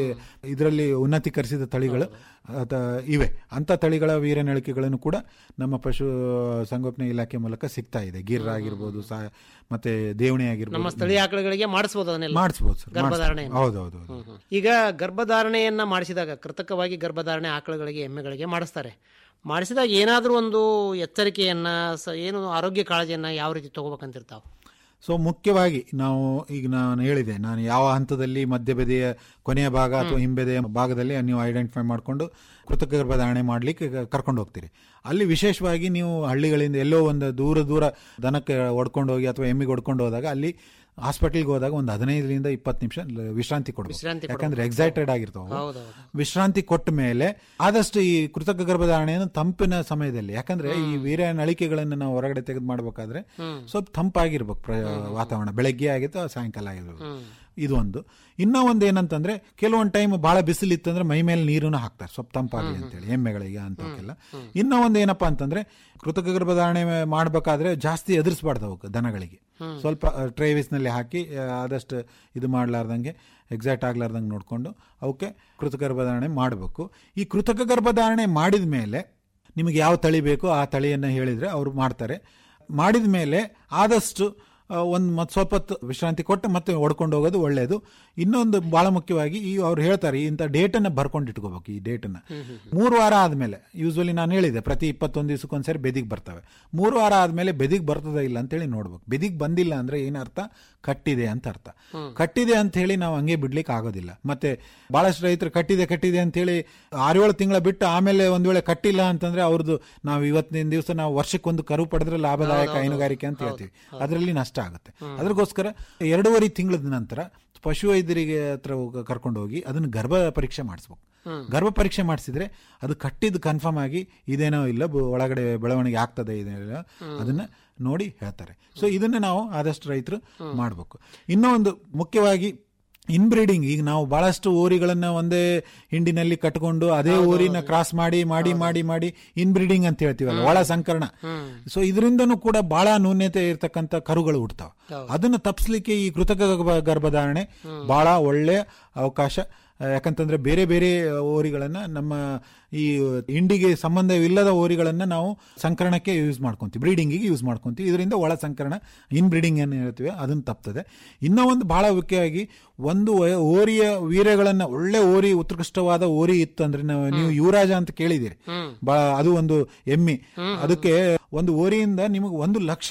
ಇದರಲ್ಲಿ ಉನ್ನತೀಕರಿಸಿದ ತಳಿಗಳು ಅದ ಇವೆ ಅಂತ ತಳಿಗಳ ವೀರ್ಯನಳಿಕೆಗಳನ್ನು ಕೂಡ ನಮ್ಮ ಪಶು ಸಂಗೋಪನೆ ಇಲಾಖೆ ಮೂಲಕ ಸಿಗ್ತಾ ಇದೆ ಗಿರ್ ಆಗಿರ್ಬೋದು ಸಾ ಮತ್ತೆ ದೇವಣಿ ನಮ್ಮ ಆಗಿರ್ಬೋದು ಸ್ಥಳೀಯ ಆಕಳುಗಳಿಗೆ ಮಾಡಿಸಬಹುದು ಅದನ್ನೆಲ್ಲ ಮಾಡಿಸ್ಬೋದು ಸರ್ ಗರ್ಭಧಾರಣೆ ಹೌದು ಹೌದು ಹೌದು ಈಗ ಗರ್ಭಧಾರಣೆಯನ್ನ ಮಾಡಿಸಿದಾಗ ಕೃತಕವಾಗಿ ಗರ್ಭಧಾರಣೆ ಆಕಳುಗಳಿಗೆ ಎಮ್ಮೆಗಳಿಗೆ ಮಾಡಿಸ್ತಾರೆ ಮಾಡಿಸಿದಾಗ ಏನಾದರೂ ಒಂದು ಎಚ್ಚರಿಕೆಯನ್ನ ಸ- ಏನು ಆರೋಗ್ಯ ಕಾಳಜಿಯನ್ನ ಯಾವ ರೀತಿ ತಗೋಬೇಕಂತಿರ್ತಾವ ಸೊ ಮುಖ್ಯವಾಗಿ ನಾವು ಈಗ ನಾನು ಹೇಳಿದೆ ನಾನು ಯಾವ ಹಂತದಲ್ಲಿ ಮಧ್ಯಬೆದೆಯ ಕೊನೆಯ ಭಾಗ ಅಥವಾ ಹಿಂಬೆದೆಯ ಭಾಗದಲ್ಲಿ ನೀವು ಐಡೆಂಟಿಫೈ ಮಾಡಿಕೊಂಡು ಕೃತಕ ಗರ್ಭಧಾರಣೆ ಮಾಡಲಿಕ್ಕೆ ಕರ್ಕೊಂಡು ಹೋಗ್ತೀರಿ ಅಲ್ಲಿ ವಿಶೇಷವಾಗಿ ನೀವು ಹಳ್ಳಿಗಳಿಂದ ಎಲ್ಲೋ ಒಂದು ದೂರ ದೂರ ದನಕ್ಕೆ ಹೊಡ್ಕೊಂಡು ಹೋಗಿ ಅಥವಾ ಎಮ್ಮಿಗೆ ಹೊಡ್ಕೊಂಡು ಹೋದಾಗ ಅಲ್ಲಿ ಹಾಸ್ಪಿಟಲ್ಗೆ ಹೋದಾಗ ಒಂದು ಹದಿನೈದರಿಂದ ಇಪ್ಪತ್ತು ನಿಮಿಷ ವಿಶ್ರಾಂತಿ ಕೊಡಬೇಕು ವಿಶ್ರಾಂತಿ ಯಾಕಂದ್ರೆ ಎಕ್ಸೈಟೆಡ್ ಆಗಿರ್ತಾವೆ ಹೌದೌದು. ವಿಶ್ರಾಂತಿ ಕೊಟ್ಟ ಮೇಲೆ ಆದಷ್ಟು ಈ ಕೃತಕ ಗರ್ಭಧಾರಣೆಯನ್ನು ತಂಪಿನ ಸಮಯದಲ್ಲಿ ಯಾಕಂದ್ರೆ ಈ ವೀರ್ಯ ನಳಿಕೆಗಳನ್ನು ನಾವು ಹೊರಗಡೆ ತೆಗೆದು ಮಾಡಬೇಕಾದ್ರೆ ಸ್ವಲ್ಪ ತಂಪಾಗಿರ್ಬೇಕು ಪ್ರ- ವಾತಾವರಣ ಬೆಳಗ್ಗೆ ಆಗಿತ್ತು ಸಾಯಂಕಾಲ ಆಗಿರ್ಬೇಕು ಇದು ಒಂದು ಇನ್ನೂ ಒಂದು ಏನಂತಂದ್ರೆ ಕೆಲವೊಂದು ಟೈಮ್ ಬಹಳ ಬಿಸಿಲಿತ್ತಂದ್ರೆ ಮೈ ಮೇಲೆ ನೀರನ್ನು ಹಾಕ್ತಾರೆ ಸ್ವಲ್ಪ ತಂಪಾಗಲಿ ಅಂತೇಳಿ ಎಮ್ಮೆಗಳಿಗೆ ಅಂತವಕ್ಕೆಲ್ಲ ಇನ್ನೂ ಒಂದು ಏನಪ್ಪಾ ಅಂತಂದ್ರೆ ಕೃತಕ ಗರ್ಭಧಾರಣೆ ಮಾಡಬೇಕಾದ್ರೆ ಜಾಸ್ತಿ ಎದುರಿಸಬಾರ್ದು ಅವಕ್ಕೆ ದನಗಳಿಗೆ ಸ್ವಲ್ಪ ಟ್ರೇವಿಸ್ ನಲ್ಲಿ ಹಾಕಿ ಆ, ಆದಷ್ಟು ಇದು ಮಾಡ್ಲಾರ್ದಂಗೆ ಎಕ್ಸಾಕ್ಟ್ ಆಗ್ಲಾರ್ದಂಗೆ ನೋಡಿಕೊಂಡು ಅವಕ್ಕೆ ಕೃತಕ ಗರ್ಭಧಾರಣೆ ಮಾಡಬೇಕು ಈ ಕೃತಕ ಗರ್ಭಧಾರಣೆ ಮಾಡಿದ ಮೇಲೆ ನಿಮಗೆ ಯಾವ ತಳಿ ಬೇಕೋ ಆ ತಳಿಯನ್ನು ಹೇಳಿದರೆ ಅವರು ಮಾಡ್ತಾರೆ ಮಾಡಿದ ಮೇಲೆ ಆದಷ್ಟು ಒಂದು ಮತ್ತೆ ಸ್ವಲ್ಪ ಹೊತ್ತು ವಿಶ್ರಾಂತಿ ಕೊಟ್ಟು ಮತ್ತೆ ಹೊಡ್ಕೊಂಡು ಹೋಗೋದು ಒಳ್ಳೆಯದು ಇನ್ನೊಂದು ಬಹಳ ಮುಖ್ಯವಾಗಿ ಈ ಅವ್ರು ಹೇಳ್ತಾರೆ ಇಂಥ ಡೇಟನ್ನು ಬರ್ಕೊಂಡು ಇಟ್ಕೋಬೇಕು ಈ ಡೇಟನ್ನು ಮೂರು ವಾರ ಆದಮೇಲೆ ಯೂಸ್ವಲಿ ನಾನು ಹೇಳಿದೆ ಪ್ರತಿ ಇಪ್ಪತ್ತೊಂದು ದಿವಸಕ್ಕೊಂದ್ಸರಿ ಬೆದಿಗೆ ಬರ್ತವೆ ಮೂರು ವಾರ ಆದಮೇಲೆ ಬೆದಿಗೆ ಬರ್ತದ ಇಲ್ಲ ಅಂತೇಳಿ ನೋಡ್ಬೇಕು ಬೆದಿಗೆ ಬಂದಿಲ್ಲ ಅಂದ್ರೆ ಏನರ್ಥ ಕಟ್ಟಿದೆ ಅಂತ ಅರ್ಥ ಕಟ್ಟಿದೆ ಅಂತ ಹೇಳಿ ನಾವು ಹಂಗೆ ಬಿಡ್ಲಿಕ್ಕೆ ಆಗೋದಿಲ್ಲ ಮತ್ತೆ ಬಹಳಷ್ಟು ರೈತರು ಕಟ್ಟಿದೆ ಕಟ್ಟಿದೆ ಅಂತ ಹೇಳಿ ಆರೇಳು ತಿಂಗಳ ಬಿಟ್ಟು ಆಮೇಲೆ ಒಂದ್ ವೇಳೆ ಕಟ್ಟಿಲ್ಲ ಅಂತಂದ್ರೆ ಅವ್ರದ್ದು ನಾವು ಇವತ್ತಿನ ದಿವಸ ನಾವು ವರ್ಷಕ್ಕೊಂದು ಕರು ಪಡೆದ್ರೆ ಲಾಭದಾಯಕ ಹೈನುಗಾರಿಕೆ ಅಂತ ಹೇಳ್ತೀವಿ ಅದರಲ್ಲಿ ನಷ್ಟ ಆಗುತ್ತೆ ಅದ್ರಗೋಸ್ಕರ ಎರಡೂವರೆ ತಿಂಗಳದ ನಂತರ ಪಶು ವೈದ್ಯರಿಗೆ ಹತ್ರ ಕರ್ಕೊಂಡು ಹೋಗಿ ಅದನ್ನ ಗರ್ಭ ಪರೀಕ್ಷೆ ಮಾಡಿಸ್ಬೇಕು ಗರ್ಭ ಪರೀಕ್ಷೆ ಮಾಡಿಸಿದ್ರೆ ಅದು ಕಟ್ಟಿದ್ದು ಕನ್ಫರ್ಮ್ ಆಗಿ ಇದೇನೋ ಇಲ್ಲ ಬ- ಒಳಗಡೆ ಬೆಳವಣಿಗೆ ಆಗ್ತದೆ ಇದೇನೋ ಅದನ್ನ ನೋಡಿ ಹೇಳ್ತಾರೆ ಸೊ ಇದನ್ನ ನಾವು ಆದಷ್ಟು ರೈತರು ಮಾಡಬೇಕು ಇನ್ನೂ ಒಂದು ಮುಖ್ಯವಾಗಿ ಇನ್ಬ್ರೀಡಿಂಗ್ ಈಗ ನಾವು ಬಹಳಷ್ಟು ಓರಿಗಳನ್ನ ಒಂದೇ ಹಿಂಡಿನಲ್ಲಿ ಕಟ್ಕೊಂಡು ಅದೇ ಊರಿನ ಕ್ರಾಸ್ ಮಾಡಿ ಮಾಡಿ ಮಾಡಿ ಮಾಡಿ ಇನ್ಬ್ರೀಡಿಂಗ್ ಅಂತ ಹೇಳ್ತೀವಲ್ಲ ಒಳ ಸಂಕರಣ ಸೊ ಇದರಿಂದನೂ ಕೂಡ ಬಹಳ ನ್ಯೂನ್ಯತೆ ಇರತಕ್ಕಂತ ಕರುಗಳು ಹುಡ್ತಾವ ಅದನ್ನ ತಪ್ಪಿಸ್ಲಿಕ್ಕೆ ಈ ಕೃತಕ ಗರ್ಭ- ಗರ್ಭಧಾರಣೆ ಬಹಳ ಒಳ್ಳೆ ಅವಕಾಶ ಆ, ಯಾಕಂತಂದ್ರೆ ಬೇರೆ ಬೇರೆ ಓರಿಗಳನ್ನ ನಮ್ಮ ಈ ಹಿಂಡಿಗೆ ಸಂಬಂಧವಿಲ್ಲದ ಓರಿಗಳನ್ನ ನಾವು ಸಂಕರಣಕ್ಕೆ ಯೂಸ್ ಮಾಡ್ಕೊಂತೀವಿ ಬ್ರೀಡಿಂಗಿಗೆ ಯೂಸ್ ಮಾಡ್ಕೊಂತೀವಿ ಇದರಿಂದ ಒಳ ಸಂಕರಣ ಇನ್ ಬ್ರೀಡಿಂಗ್ ಏನು ಹೇಳ್ತೀವಿ ಅದನ್ನ ತಪ್ತದೆ ಇನ್ನೂ ಒಂದು ಬಹಳ ಮುಖ್ಯವಾಗಿ ಒಂದು ವ- ಓರಿಯ ವೀರ್ಯಗಳನ್ನ ಒಳ್ಳೆ ಓರಿ ಉತ್ಕೃಷ್ಟವಾದ ಓರಿ ಇತ್ತು ಅಂದ್ರೆ ನಾವು- ನೀವು ಯುವರಾಜ ಅಂತ ಕೇಳಿದಿರಿ ಬಹಳ ಅದು ಒಂದು ಎಮ್ಮಿ ಅದಕ್ಕೆ ಒಂದು ಓರಿಯಿಂದ ನಿಮಗೆ ಒಂದು ಲಕ್ಷ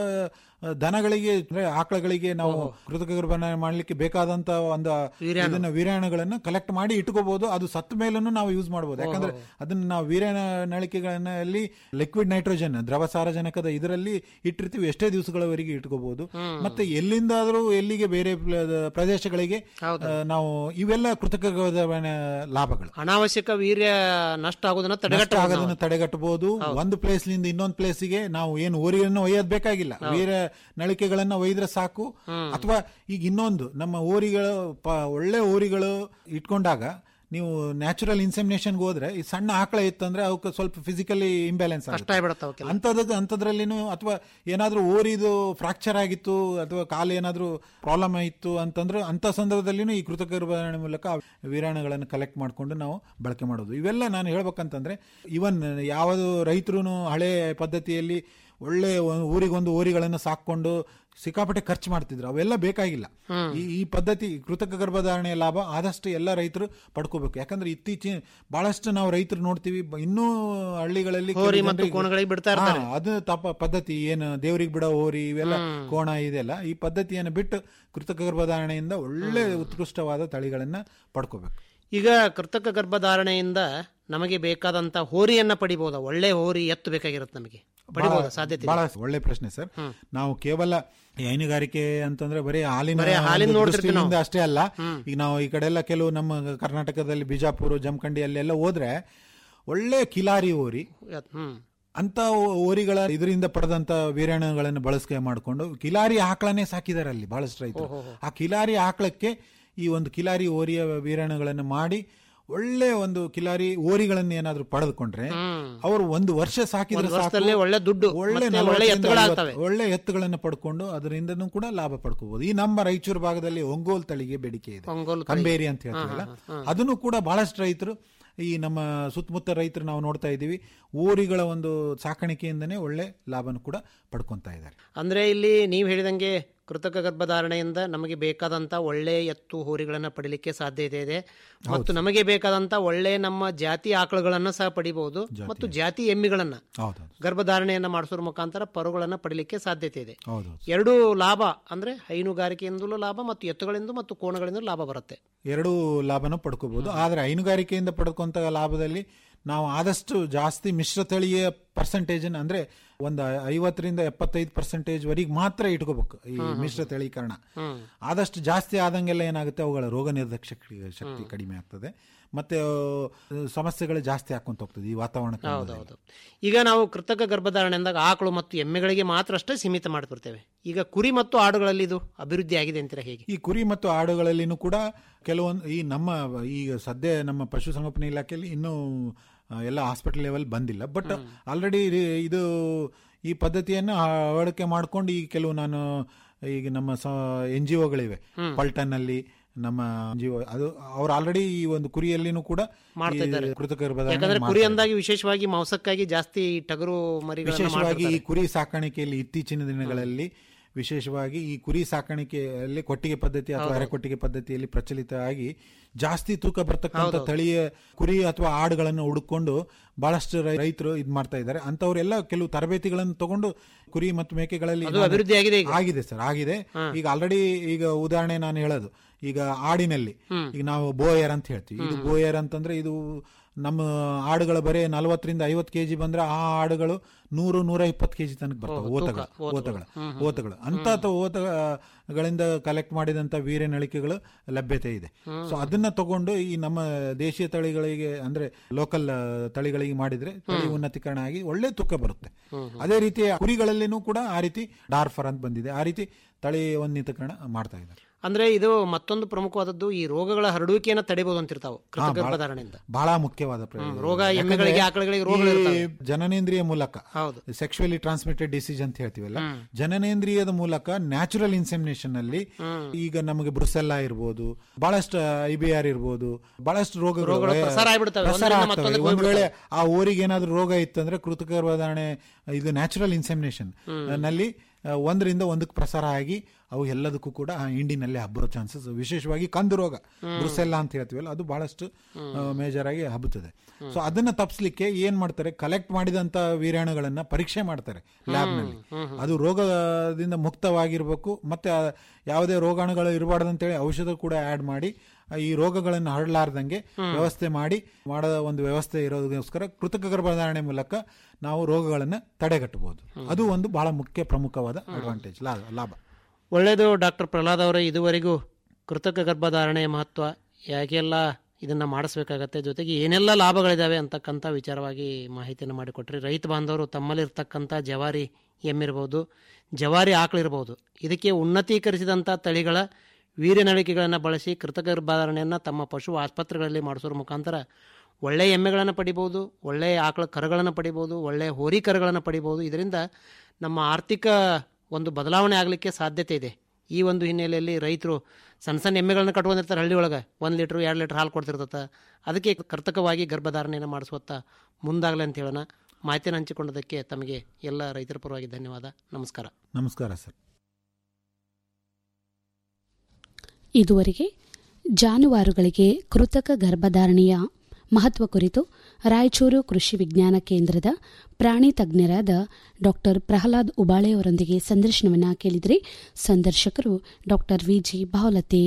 ದನಗಳಿಗೆ ಅಂದ್ರೆ ಆಕಳಗಳಿಗೆ ನಾವು ಕೃತಕ ಗರ್ಭಧಾರಣೆ ಮಾಡ್ಲಿಕ್ಕೆ ಬೇಕಾದಂತ ಒಂದು ಇದನ್ನ ವೀರ್ಯಾಣುಗಳನ್ನ ಕಲೆಕ್ಟ್ ಮಾಡಿ ಇಟ್ಕೋಬಹುದು ಅದು ಸತ್ತ ಮೇಲೂ ನಾವು ಯೂಸ್ ಮಾಡಬಹುದು ಯಾಕಂದ್ರೆ ಅದನ್ನ ನಾವು ವೀರ್ಯಾಣ ನಳಿಕೆಗಳನ್ನ ಅಲ್ಲಿ ಲಿಕ್ವಿಡ್ ನೈಟ್ರೋಜನ್ ದ್ರವ ಸಾರಜನಕದ ಇದರಲ್ಲಿ ಇಟ್ಟಿರ್ತೀವಿ ಎಷ್ಟೇ ದಿವಸಗಳವರೆಗೆ ಇಟ್ಕೋಬಹುದು ಮತ್ತೆ ಎಲ್ಲಿಂದಾದ್ರೂ ಎಲ್ಲಿಗೆ ಬೇರೆ ಪ್ಲ- ಪ್ರದೇಶಗಳಿಗೆ ಆ, ನಾವು ಇವೆಲ್ಲ ಕೃತಕ ಗರ್ಭಧಾರಣೆ ಲಾಭಗಳು ಅನಾವಶ್ಯಕ ವೀರ್ಯ ನಷ್ಟ ಆಗೋದನ್ನ ನಷ್ಟ ತಡೆಗಟ್ಟ ಆಗೋದನ್ನ ತಡೆಗಟ್ಟಬಹುದು ಒಂದು ಪ್ಲೇಸ್ ನಿಂದ ಇನ್ನೊಂದು ಪ್ಲೇಸ್ಗೆ ನಾವು ಏನು ಓರಿಯನ್ನು ಒಯ್ಯೋದ್ ಬೇಕಾಗಿಲ್ಲ ವೀರ ನಳಿಕೆಗಳನ್ನ ಒಯ್ದ್ರೆ ಸಾಕು ಅಥವಾ ಈಗ ಇನ್ನೊಂದು ನಮ್ಮ ಓರಿಗಳು ಪ- ಒಳ್ಳೆ ಓರಿಗಳು ಇಟ್ಕೊಂಡಾಗ ನೀವು ನ್ಯಾಚುರಲ್ ಇನ್ಸೆಮಿನೇಷನ್ಗೆ ಹೋದ್ರೆ ಈ ಸಣ್ಣ ಆಕಳ ಇತ್ತಂದ್ರೆ ಅವಕ್ಕೆ ಸ್ವಲ್ಪ ಫಿಸಿಕಲಿ ಇಂಬ್ಯಾಲೆನ್ಸ್ ಕಷ್ಟ ಆಗ್ಬಿಡತ್ತೆ ಅವಕ್ಕೆಲ್ಲ ಅಂತದ ಅಂತದ್ರಲ್ಲಿನೂ ಅಥವಾ ಏನಾದ್ರೂ ಓರಿದು ಫ್ರಾಕ್ಚರ್ ಆಗಿತ್ತು ಅಥವಾ ಕಾಲು ಏನಾದ್ರೂ ಪ್ರಾಬ್ಲಮ್ ಆಯಿತು ಅಂತಂದ್ರೆ ಅಂತ ಸಂದರ್ಭದಲ್ಲಿನೂ ಈ ಕೃತಕ ಗರ್ಭಧಾರಣೆ ಮೂಲಕ ಆ ವೀರಾಣುಗಳನ್ನು ಕಲೆಕ್ಟ್ ಮಾಡಿಕೊಂಡು ನಾವು ಬಳಕೆ ಮಾಡೋದು ಇವೆಲ್ಲ ನಾನು ಹೇಳ್ಬೇಕಂತಂದ್ರೆ ಇವನ್ ಯಾವುದು ರೈತರು ಹಳೆ ಪದ್ಧತಿಯಲ್ಲಿ ಒಳ್ಳೆ ಒ- ಊರಿಗೊಂದು ಓರಿಗಳನ್ನು ಸಾಕೊಂಡು ಸಿಕ್ಕಾಪಟ್ಟೆ ಖರ್ಚು ಮಾಡ್ತಿದ್ರು ಅವೆಲ್ಲ ಬೇಕಾಗಿಲ್ಲ ಈ ಈ ಪದ್ಧತಿ ಕೃತಕ ಗರ್ಭಧಾರಣೆಯ ಲಾಭ ಆದಷ್ಟು ಎಲ್ಲ ರೈತರು ಪಡ್ಕೋಬೇಕು ಯಾಕಂದ್ರೆ ಇತ್ತೀಚಿನ ಬಹಳಷ್ಟು ನಾವು ರೈತರು ನೋಡ್ತೀವಿ ಬ- ಇನ್ನೂ ಹಳ್ಳಿಗಳಲ್ಲಿ ಕೆಲವು ಹೋರಿ ಮತ್ತು ಜನರಿಗೆ- ಕೋಣಗಳಿಗೆ ಬಿಡ್ತಾ ಇರ್ತಾರೆ. ಹಾ, ಅದು ತಪ್ಪ ಪದ್ಧತಿ ಏನು ದೇವರಿಗೆ ಬಿಡೋ ಹೋರಿ ಇವೆಲ್ಲ ಕೋಣ ಇದೆಲ್ಲ ಈ ಪದ್ಧತಿಯನ್ನು ಬಿಟ್ಟು ಕೃತಕ ಗರ್ಭಧಾರಣೆಯಿಂದ ಒಳ್ಳೆ ಉತ್ಕೃಷ್ಟವಾದ ತಳಿಗಳನ್ನ ಪಡ್ಕೋಬೇಕು ಈಗ ಕೃತಕ ಗರ್ಭಧಾರಣೆಯಿಂದ ನಮಗೆ ಬೇಕಾದಂತ ಹೋರಿಯನ್ನ ಪಡಿಬಹುದಾ ಒಳ್ಳೆ ಹೋರಿ ಎತ್ತು ಬೇಕಾಗಿರುತ್ತೆ ನಮಗೆ ಪಡಿಬಹುದಾ ಸಾಧ್ಯತೆ ಬಹಳ ಒಳ್ಳೆ ಪ್ರಶ್ನೆ ಸರ್ ನಾವು ಕೇವಲ ಈ ಹೈನುಗಾರಿಕೆ ಅಂತಂದ್ರೆ ಬರೀ ಹಾಲಿನ ಬರೀ ಹಾಲಿನ ಒಂದು ನೋಡ್ತಿರ್ತೀವಿ ದೃಷ್ಟಿಯಿಂದ ನಾವು. ಅಷ್ಟೇ ಅಲ್ಲ ಈಗ ನಾವು ಈ ಕಡೆ ಎಲ್ಲ ಕೆಲವು ನಮ್ಮ ಕರ್ನಾಟಕದಲ್ಲಿ ಬಿಜಾಪುರ ಜಮಖಂಡಿ ಅಲ್ಲೆಲ್ಲ ಹೋದ್ರೆ ಒಳ್ಳೆ ಕಿಲಾರಿ ಓರಿ ಹ್ಮ್ ಅಂತ ಓರಿಗಳ ಇದರಿಂದ ಪಡೆದಂತ ವೀರ್ಯಾಣುಗಳನ್ನು ಬಳಕೆ ಮಾಡಿಕೊಂಡು ಕಿಲಾರಿ ಆಕಳನೇ ಸಾಕಿದ್ದಾರೆ ಅಲ್ಲಿ ಬಹಳಷ್ಟು ರೈತರು ಆ ಕಿಲಾರಿ ಆಕಳಕ್ಕೆ ಈ ಒಂದು ಕಿಲಾರಿ ಓರಿಯ ವೀರ್ಯಾಣುಗಳನ್ನು ಮಾಡಿ ಒಳ್ಳೆ ಒಂದು ಕಿಲಾರಿ ಓರಿಗಳನ್ನ ಏನಾದ್ರೂ ಪಡೆದುಕೊಂಡ್ರೆ ಅವರು ಒಂದು ವರ್ಷ ಸಾಕಿದ್ರೆ ಒಂದು ಸಾಕು, ವರ್ಷದಲ್ಲೇ ಒಳ್ಳೆ ದುಡ್ಡು, ಒಳ್ಳೆ ಮತ್ತೆ ನಲವತ್ತರಿಂದ ಒಳ್ಳೆ ಎತ್ತುಗಳಾಗ್ತವೆ. ಐವತ್ತು- ಒಳ್ಳೆ ಎತ್ತುಗಳನ್ನ ಪಡ್ಕೊಂಡು ಅದರಿಂದನೂ ಕೂಡ ಲಾಭ ಪಡ್ಕೋಬಹುದು ಈ ನಮ್ಮ ರಾಯಚೂರು ಭಾಗದಲ್ಲಿ ಒಂಗೋಲ್ ತಳಿಗೆ ಬೇಡಿಕೆ ಇದೆ ಒಂಗೋಲ್ ತಳಿ. ಕಂಬೇರಿ ಅಂತ ಹೇಳ್ತೀವಲ್ಲ ಹಾ, ಹಾ, ಹಾ. ಅದನ್ನು ಕೂಡ ಬಹಳಷ್ಟು ರೈತರು ಈ ನಮ್ಮ ಸುತ್ತಮುತ್ತ ರೈತರು ನಾವು ನೋಡ್ತಾ ಇದ್ದೀವಿ ಊರಿಗಳ ಒಂದು ಸಾಕಾಣಿಕೆಯಿಂದನೇ ಒಳ್ಳೆ ಲಾಭನ ಕೂಡ ಪಡ್ಕೊಂತಾ ಇದ್ದಾರೆ ಅಂದ್ರೆ ಇಲ್ಲಿ ನೀವು ಹೇಳಿದಂಗೆ ಕೃತಕ ಗರ್ಭಧಾರಣೆಯಿಂದ ನಮಗೆ ಬೇಕಾದಂತ ಒಳ್ಳೆ ಎತ್ತು ಹೋರಿಗಳನ್ನ ಪಡಿಲಿಕ್ಕೆ ಸಾಧ್ಯತೆ ಇದೆ ಮತ್ತು ನಮಗೆ ಬೇಕಾದಂತ ಒಳ್ಳೆ ನಮ್ಮ ಜಾತಿ ಆಕಳುಗಳನ್ನ ಸಹ ಪಡಿಬಹುದು ಮತ್ತು ಜಾತಿ ಎಮ್ಮಿಗಳನ್ನ ಹೌದು ಗರ್ಭಧಾರಣೆಯನ್ನ ಮಾಡಿಸೋದ್ರ ಮುಖಾಂತರ ಪರುಗಳನ್ನ ಪಡಿಲಿಕ್ಕೆ ಸಾಧ್ಯತೆ ಇದೆ ಹೌದು ಎರಡು ಲಾಭ ಅಂದ್ರೆ ಹೈನುಗಾರಿಕೆಯಿಂದಲೂ ಲಾಭ ಮತ್ತು ಎತ್ತುಗಳಿಂದ ಮತ್ತು ಕೋಣಗಳಿಂದ ಲಾಭ ಬರುತ್ತೆ ಎರಡೂ ಲಾಭನ ಪಡ್ಕೋಬಹುದು ಆದ್ರೆ ಹೈನುಗಾರಿಕೆಯಿಂದ ಪಡ್ಕೊಂತ ಲಾಭದಲ್ಲಿ ನಾವು ಆದಷ್ಟು ಜಾಸ್ತಿ ಮಿಶ್ರ ತಳಿಯ ಪರ್ಸೆಂಟೇಜ್ ಅಂದ್ರೆ ಒಂದು ಐವತ್ತರಿಂದ ಎಪ್ಪತ್ತೈದು ಪರ್ಸೆಂಟೇಜ್ ವರೆಗೆ ಮಾತ್ರ ಇಟ್ಕೋಬೇಕು ಈ ಮಿಶ್ರ ತಳೀಕರಣ ಆದಷ್ಟು ಜಾಸ್ತಿ ಆದಂಗೆಲ್ಲ ಏನಾಗುತ್ತೆ ಅವುಗಳ ರೋಗ ನಿರೋಧಕ ಶಕ್ತಿ ಶಕ್ತಿ ಕಡಿಮೆ ಆಗ್ತದೆ ಮತ್ತೆ ಆ, ಸಮಸ್ಯೆಗಳು ಜಾಸ್ತಿ ಹಾಕೊಂತ ಹೋಗ್ತದೆ ಈ ವಾತಾವರಣ ಹೌದೌದು ಈಗ ನಾವು ಕೃತಕ ಗರ್ಭಧಾರಣೆ ಅಂದಾಗ ಆಕಳು ಮತ್ತು ಎಮ್ಮೆಗಳಿಗೆ ಮಾತ್ರ ಅಷ್ಟೇ ಸೀಮಿತ ಮಾಡ್ತಿರ್ತೇವೆ ಈಗ ಕುರಿ ಮತ್ತು ಆಡುಗಳಲ್ಲಿ ಇದು ಅಭಿವೃದ್ಧಿ ಆಗಿದೆ ಅಂತೀರಾ ಹೇಗೆ ಈ ಕುರಿ ಮತ್ತು ಆಡುಗಳಲ್ಲಿನೂ ಕೂಡ ಕೆಲವೊಂದು ಈ ನಮ್ಮ ಈಗ ಸದ್ಯ ನಮ್ಮ ಪಶುಸಂಗೋಪನಾ ಇಲಾಖೆಯಲ್ಲಿ ಇನ್ನೂ ಆ, ಎಲ್ಲ ಹಾಸ್ಪಿಟಲ್ ಲೆವೆಲ್ ಬಂದಿಲ್ಲ ಬಟ್ ಆಲ್ರೆಡಿ ಇದು ಈ ಪದ್ಧತಿಯನ್ನು ಅಳವಡಿಕೆ ಮಾಡ್ಕೊಂಡು ಈ ಕೆಲವು ನಾನು ಈಗ ನಮ್ಮ ಎನ್ ಜಿ ಒಗಳಿವೆ ಪಲ್ಟನ್ ಅಲ್ಲಿ ನಮ್ಮ ಎನ್ ಜಿ ಅದು ಅವ್ರು ಆಲ್ರೆಡಿ ಈ ಒಂದು ಕುರಿಯಲ್ಲಿನೂ ಕೂಡ ಮಾಡ್ತಾ ಈ ಇದ್ದಾರೆ. ಕೃತಕ ಗರ್ಭಧಾರಣೆ ಯಾಕಂದ್ರೆ ಮಾಡ್ತಾ ಕುರಿ ಇದ್ದಾರೆ. ಅಂದಾಗಿ ವಿಶೇಷವಾಗಿ ಮಾಂಸಕ್ಕಾಗಿ ಜಾಸ್ತಿ ಟಗರು ಮರಿಗಳನ್ನ ವಿಶೇಷವಾಗಿ ಈ ಮಾಡ್ತಿರ್ತಾರೆ. ಕುರಿ ಸಾಕಾಣಿಕೆಯಲ್ಲಿ ಇತ್ತೀಚಿನ ದಿನಗಳಲ್ಲಿ ವಿಶೇಷವಾಗಿ ಈ ಕುರಿ ಸಾಕಾಣಿಕೆಯಲ್ಲಿ ಕೊಟ್ಟಿಗೆ ಪದ್ಧತಿ ಅಥವಾ ಅರೆಕೊಟ್ಟಿಗೆ ಪದ್ಧತಿಯಲ್ಲಿ ಪ್ರಚಲಿತ ಆಗಿ ಜಾಸ್ತಿ ತೂಕ ಬರ್ತಕ್ಕಂಥ ತಳಿಯ ಕುರಿ ಅಥವಾ ಆಡುಗಳನ್ನು ಹುಡುಕೊಂಡು ಬಹಳಷ್ಟು ರೈ- ರೈತರು ಇದ್ ಮಾಡ್ತಾ ಇದ್ದಾರೆ ಅಂತವರೆಲ್ಲ ಕೆಲವು ತರಬೇತಿಗಳನ್ನು ತಗೊಂಡು ಕುರಿ ಮತ್ತು ಮೇಕೆಗಳಲ್ಲಿ ಅದು ಅಭಿವೃದ್ಧಿ ಆಗಿದೆ ಈಗ. ಆಗಿದೆ ಸರ್ ಆಗಿದೆ ಈಗ ಆಲ್ರೆಡಿ ಈಗ ಉದಾಹರಣೆ ನಾನು ಹೇಳೋದು ಈಗ ಆಡಿನಲ್ಲಿ ಈಗ ನಾವು ಬೋಯರ್ ಅಂತ ಹೇಳ್ತೀವಿ ಇದು ಬೋಯರ್ ಅಂತಂದ್ರೆ ಇದು ನಮ್ಮ ಆಡುಗಳ ಬರೀ ನಲವತ್ತರಿಂದ ಐವತ್ತು ಕೆಜಿ ಬಂದ್ರೆ ಆ ಆಡುಗಳು ನೂರು ನೂರ ಇಪ್ಪತ್ತು ಕೆಜಿ ತನಕ ಬರ್ತವೆ ಓತಗಳು ಓತಗಳು ಓತಗಳು ಅಂತ ಓತಗಳಿಂದ ಕಲೆಕ್ಟ್ ಮಾಡಿದಂತ ವೀರ್ಯ ನಳಿಕೆಗಳು ಲಭ್ಯತೆ ಇದೆ ಸೊ ಅದನ್ನ ತಗೊಂಡು ಈ ನಮ್ಮ ದೇಶೀಯ ತಳಿಗಳಿಗೆ ಅಂದ್ರೆ ಲೋಕಲ್ ತಳಿಗಳಿಗೆ ಮಾಡಿದ್ರೆ ತಳಿ ಉನ್ನತೀಕರಣ ಆಗಿ ಒಳ್ಳೆ ತೂಕ ಬರುತ್ತೆ ಅದೇ ರೀತಿ ಕುರಿಗಳಲ್ಲಿನೂ ಕೂಡ ಆ ರೀತಿ ಡಾರ್ಫರ್ ಅಂತ ಬಂದಿದೆ ಆ ರೀತಿ ತಳಿ ಉನ್ನತೀಕರಣ ಮಾಡ್ತಾ ಇದ್ದಾರೆ ಅಂದ್ರೆ ಇದು ಮತ್ತೊಂದು ಪ್ರಮುಖವಾದದ್ದು ಈ ರೋಗಗಳ ಹರಡುವಿಕೆಯನ್ನು ತಡೆಬಹುದು ಅಂತಿರ್ತಾವ ಕೃತಕ ಹಾ, ಬಹಳ- ಗರ್ಭಧಾರಣೆಯಿಂದ ಬಹಳ ಮುಖ್ಯವಾದ ಪ್ರಯೋಜನ. ರೋಗ ಯಾಕಂದ್ರೆ ಎಮ್ಮೆಗಳಿಗೆ, ಆಕಳುಗಳಿಗೆ ರೋಗಗಳು ಈ ಇರ್ತವೆ. ಜನನೇಂದ್ರಿಯ ಮೂಲಕ ಹೌದು. ಸೆಕ್ಸುವಲಿ ಟ್ರಾನ್ಸ್ಮಿಟೆಡ್ ಡಿಸೀಸ್ ಅಂತ ಹೇಳ್ತೀವಲ್ಲ ಜನನೇಂದ್ರಿಯದ ಮೂಲಕ ನ್ಯಾಚುರಲ್ ಇನ್ಸೆಮಿನೇಷನ್ ಅಲ್ಲಿ ಈಗ ನಮಗೆ ಬ್ರುಸೆಲ್ಲಾ ಇರ್ಬೋದು ಬಹಳಷ್ಟು ಐ ಬಿ ಆರ್ ಇರ್ಬೋದು ಬಹಳಷ್ಟು ರೋಗಗಳು ರೋಗಗಳು ವಯ- ಪ್ರಸಾರ ಆಗ್ಬಿಡ್ತವೆ. ಪ್ರಸಾರ ಒಂದರಿಂದ ಆಗ್ತವೆ. ಮತ್ತೊಂದಕ್ಕೆ ಒಂದು ವೇಳೆ ಆ ಊರಿಗೆ ಏನಾದ್ರೂ ರೋಗ ಇತ್ತಂದ್ರೆ ಕೃತಕ ಗರ್ಭಧಾರಣೆ ಇದು ನ್ಯಾಚುರಲ್ ಇನ್ಸೆಮಿನೇಷನ್ ನಲ್ಲಿ ಆ, ಒಂದರಿಂದ ಒಂದಕ್ಕೆ ಪ್ರಸಾರ ಆಗಿ ಅವು ಎಲ್ಲದಕ್ಕೂ ಕೂಡ ಆ ಹಿಂಡಿನಲ್ಲಿ ಹಬ್ಬರೋ ಚಾನ್ಸಸ್ ವಿಶೇಷವಾಗಿ ಕಂದು ರೋಗ ಬ್ರುಸೆಲ್ಲಾ ಅಂತ ಹೇಳ್ತೀವಲ್ಲ ಅದು ಬಹಳಷ್ಟು ಮೇಜರ್ ಆಗಿ ಹಬ್ಬುತ್ತದೆ ಸೊ ಅದನ್ನ ತಪ್ಪಿಸ್ಲಿಕ್ಕೆ ಏನ್ ಮಾಡ್ತಾರೆ ಕಲೆಕ್ಟ್ ಮಾಡಿದಂತ ವೀರ್ಯಾಣುಗಳನ್ನ ಪರೀಕ್ಷೆ ಮಾಡ್ತಾರೆ ಲ್ಯಾಬ್ ನಲ್ಲಿ ಅದು ರೋಗದಿಂದ ಮುಕ್ತವಾಗಿರ್ಬೇಕು ಮತ್ತೆ ಆ ಯಾವುದೇ ರೋಗಾಣುಗಳು ಇರಬಾರ್ದು ಅಂತೇಳಿ ಔಷಧ ಕೂಡ ಆಡ್ ಮಾಡಿ ಆ ಈ ರೋಗಗಳನ್ನು ಹರಡಲಾರ್ದಂಗೆ ವ್ಯವಸ್ಥೆ ಮಾಡಿ ಮಾಡೋ ಒಂದು ವ್ಯವಸ್ಥೆ ಇರೋದಕ್ಕೋಸ್ಕರ ಕೃತಕ ಗರ್ಭಧಾರಣೆ ಮೂಲಕ ನಾವು ರೋಗಗಳನ್ನು ತಡೆಗಟ್ಟಬಹುದು ಅದು ಒಂದು ಬಹಳ ಮುಖ್ಯ ಪ್ರಮುಖವಾದ ಅಡ್ವಾಂಟೇಜ್ ಲಾಭ ಒಳ್ಳೆಯದು ಡಾಕ್ಟರ್ ಪ್ರಹ್ಲಾದ್ ಅವರೇ ಇದುವರೆಗೂ ಕೃತಕ ಗರ್ಭಧಾರಣೆಯ ಮಹತ್ವ ಯಾಕೆಲ್ಲ ಇದನ್ನ ಮಾಡಿಸ್ಬೇಕಾಗತ್ತೆ ಜೊತೆಗೆ ಏನೆಲ್ಲ ಲಾಭಗಳಿದಾವೆ ಅಂತಕ್ಕಂಥ ವಿಚಾರವಾಗಿ ಮಾಹಿತಿಯನ್ನು ಮಾಡಿಕೊಟ್ರಿ ರೈತ ಬಾಂಧವರು ತಮ್ಮಲ್ಲಿರ್ತಕ್ಕಂಥ ಜವಾರಿ ಎಮ್ಮಿರ್ಬೋದು ಜವಾರಿ ಆಕಳಿರ್ಬೋದು ಇದಕ್ಕೆ ಉನ್ನತೀಕರಿಸಿದಂಥ ತಳಿಗಳ ವೀರ್ಯನಳಿಕೆಗಳನ್ನು ಬಳಸಿ ಕೃತಕ ಗರ್ಭಧಾರಣೆಯನ್ನು ತಮ್ಮ ಪಶು ಆಸ್ಪತ್ರೆಗಳಲ್ಲಿ ಮಾಡಿಸೋದ್ರ ಮುಖಾಂತರ ಒಳ್ಳೆಯ ಎಮ್ಮೆಗಳನ್ನು ಪಡಿಬೋದು ಒಳ್ಳೆಯ ಆಕಳ ಕರುಗಳನ್ನು ಪಡಿಬೋದು ಒಳ್ಳೆಯ ಹೋರಿ ಕರುಗಳನ್ನು ಪಡಿಬೋದು ಇದರಿಂದ ನಮ್ಮ ಆರ್ಥಿಕ ಒಂದು ಬದಲಾವಣೆ ಆಗಲಿಕ್ಕೆ ಸಾಧ್ಯತೆ ಇದೆ ಈ ಒಂದು ಹಿನ್ನೆಲೆಯಲ್ಲಿ ರೈತರು ಸಣ್ಣ ಸಣ್ಣ ಎಮ್ಮೆಗಳನ್ನ ಕಟ್ಕೊಂಡಿರ್ತಾರೆ ಹಳ್ಳಿ ಒಳಗೆ ಒಂದು ಲೀಟ್ರ್ ಎರಡು ಲೀಟ್ರ್ ಹಾಲು ಕೊಡ್ತಿರ್ತತ ಅದಕ್ಕೆ ಕರ್ತಕವಾಗಿ ಗರ್ಭಧಾರಣೆಯನ್ನು ಮಾಡಿಸುವತ್ತ ಮುಂದಾಗಲಿ ಅಂತ ಹೇಳೋಣ ಮಾಹಿತಿಯನ್ನು ಹಂಚಿಕೊಂಡದಕ್ಕೆ ತಮಗೆ ಎಲ್ಲ ರೈತರ ಪರವಾಗಿ ಧನ್ಯವಾದ ನಮಸ್ಕಾರ ನಮಸ್ಕಾರ ಸರ್ ಇದುವರೆಗೆ ಜಾನುವಾರುಗಳಿಗೆ ಕೃತಕ ಗರ್ಭಧಾರಣೆಯ ಮಹತ್ವ ಕುರಿತು ರಾಯಚೂರು ಕೃಷಿ ವಿಜ್ಞಾನ ಕೇಂದ್ರದ ಪ್ರಾಣಿ ತಜ್ಞರಾದ ಡಾಕ್ಟರ್ ಪ್ರಹ್ಲಾದ್ ಉಬಾಳೆ ಅವರೊಂದಿಗೆ ಸಂದರ್ಶನವನ್ನು ಕೇಳಿದರೆ ಸಂದರ್ಶಕರು ಡಾಕ್ಟರ್ ವಿಜಿ ಬಾವಲತಿ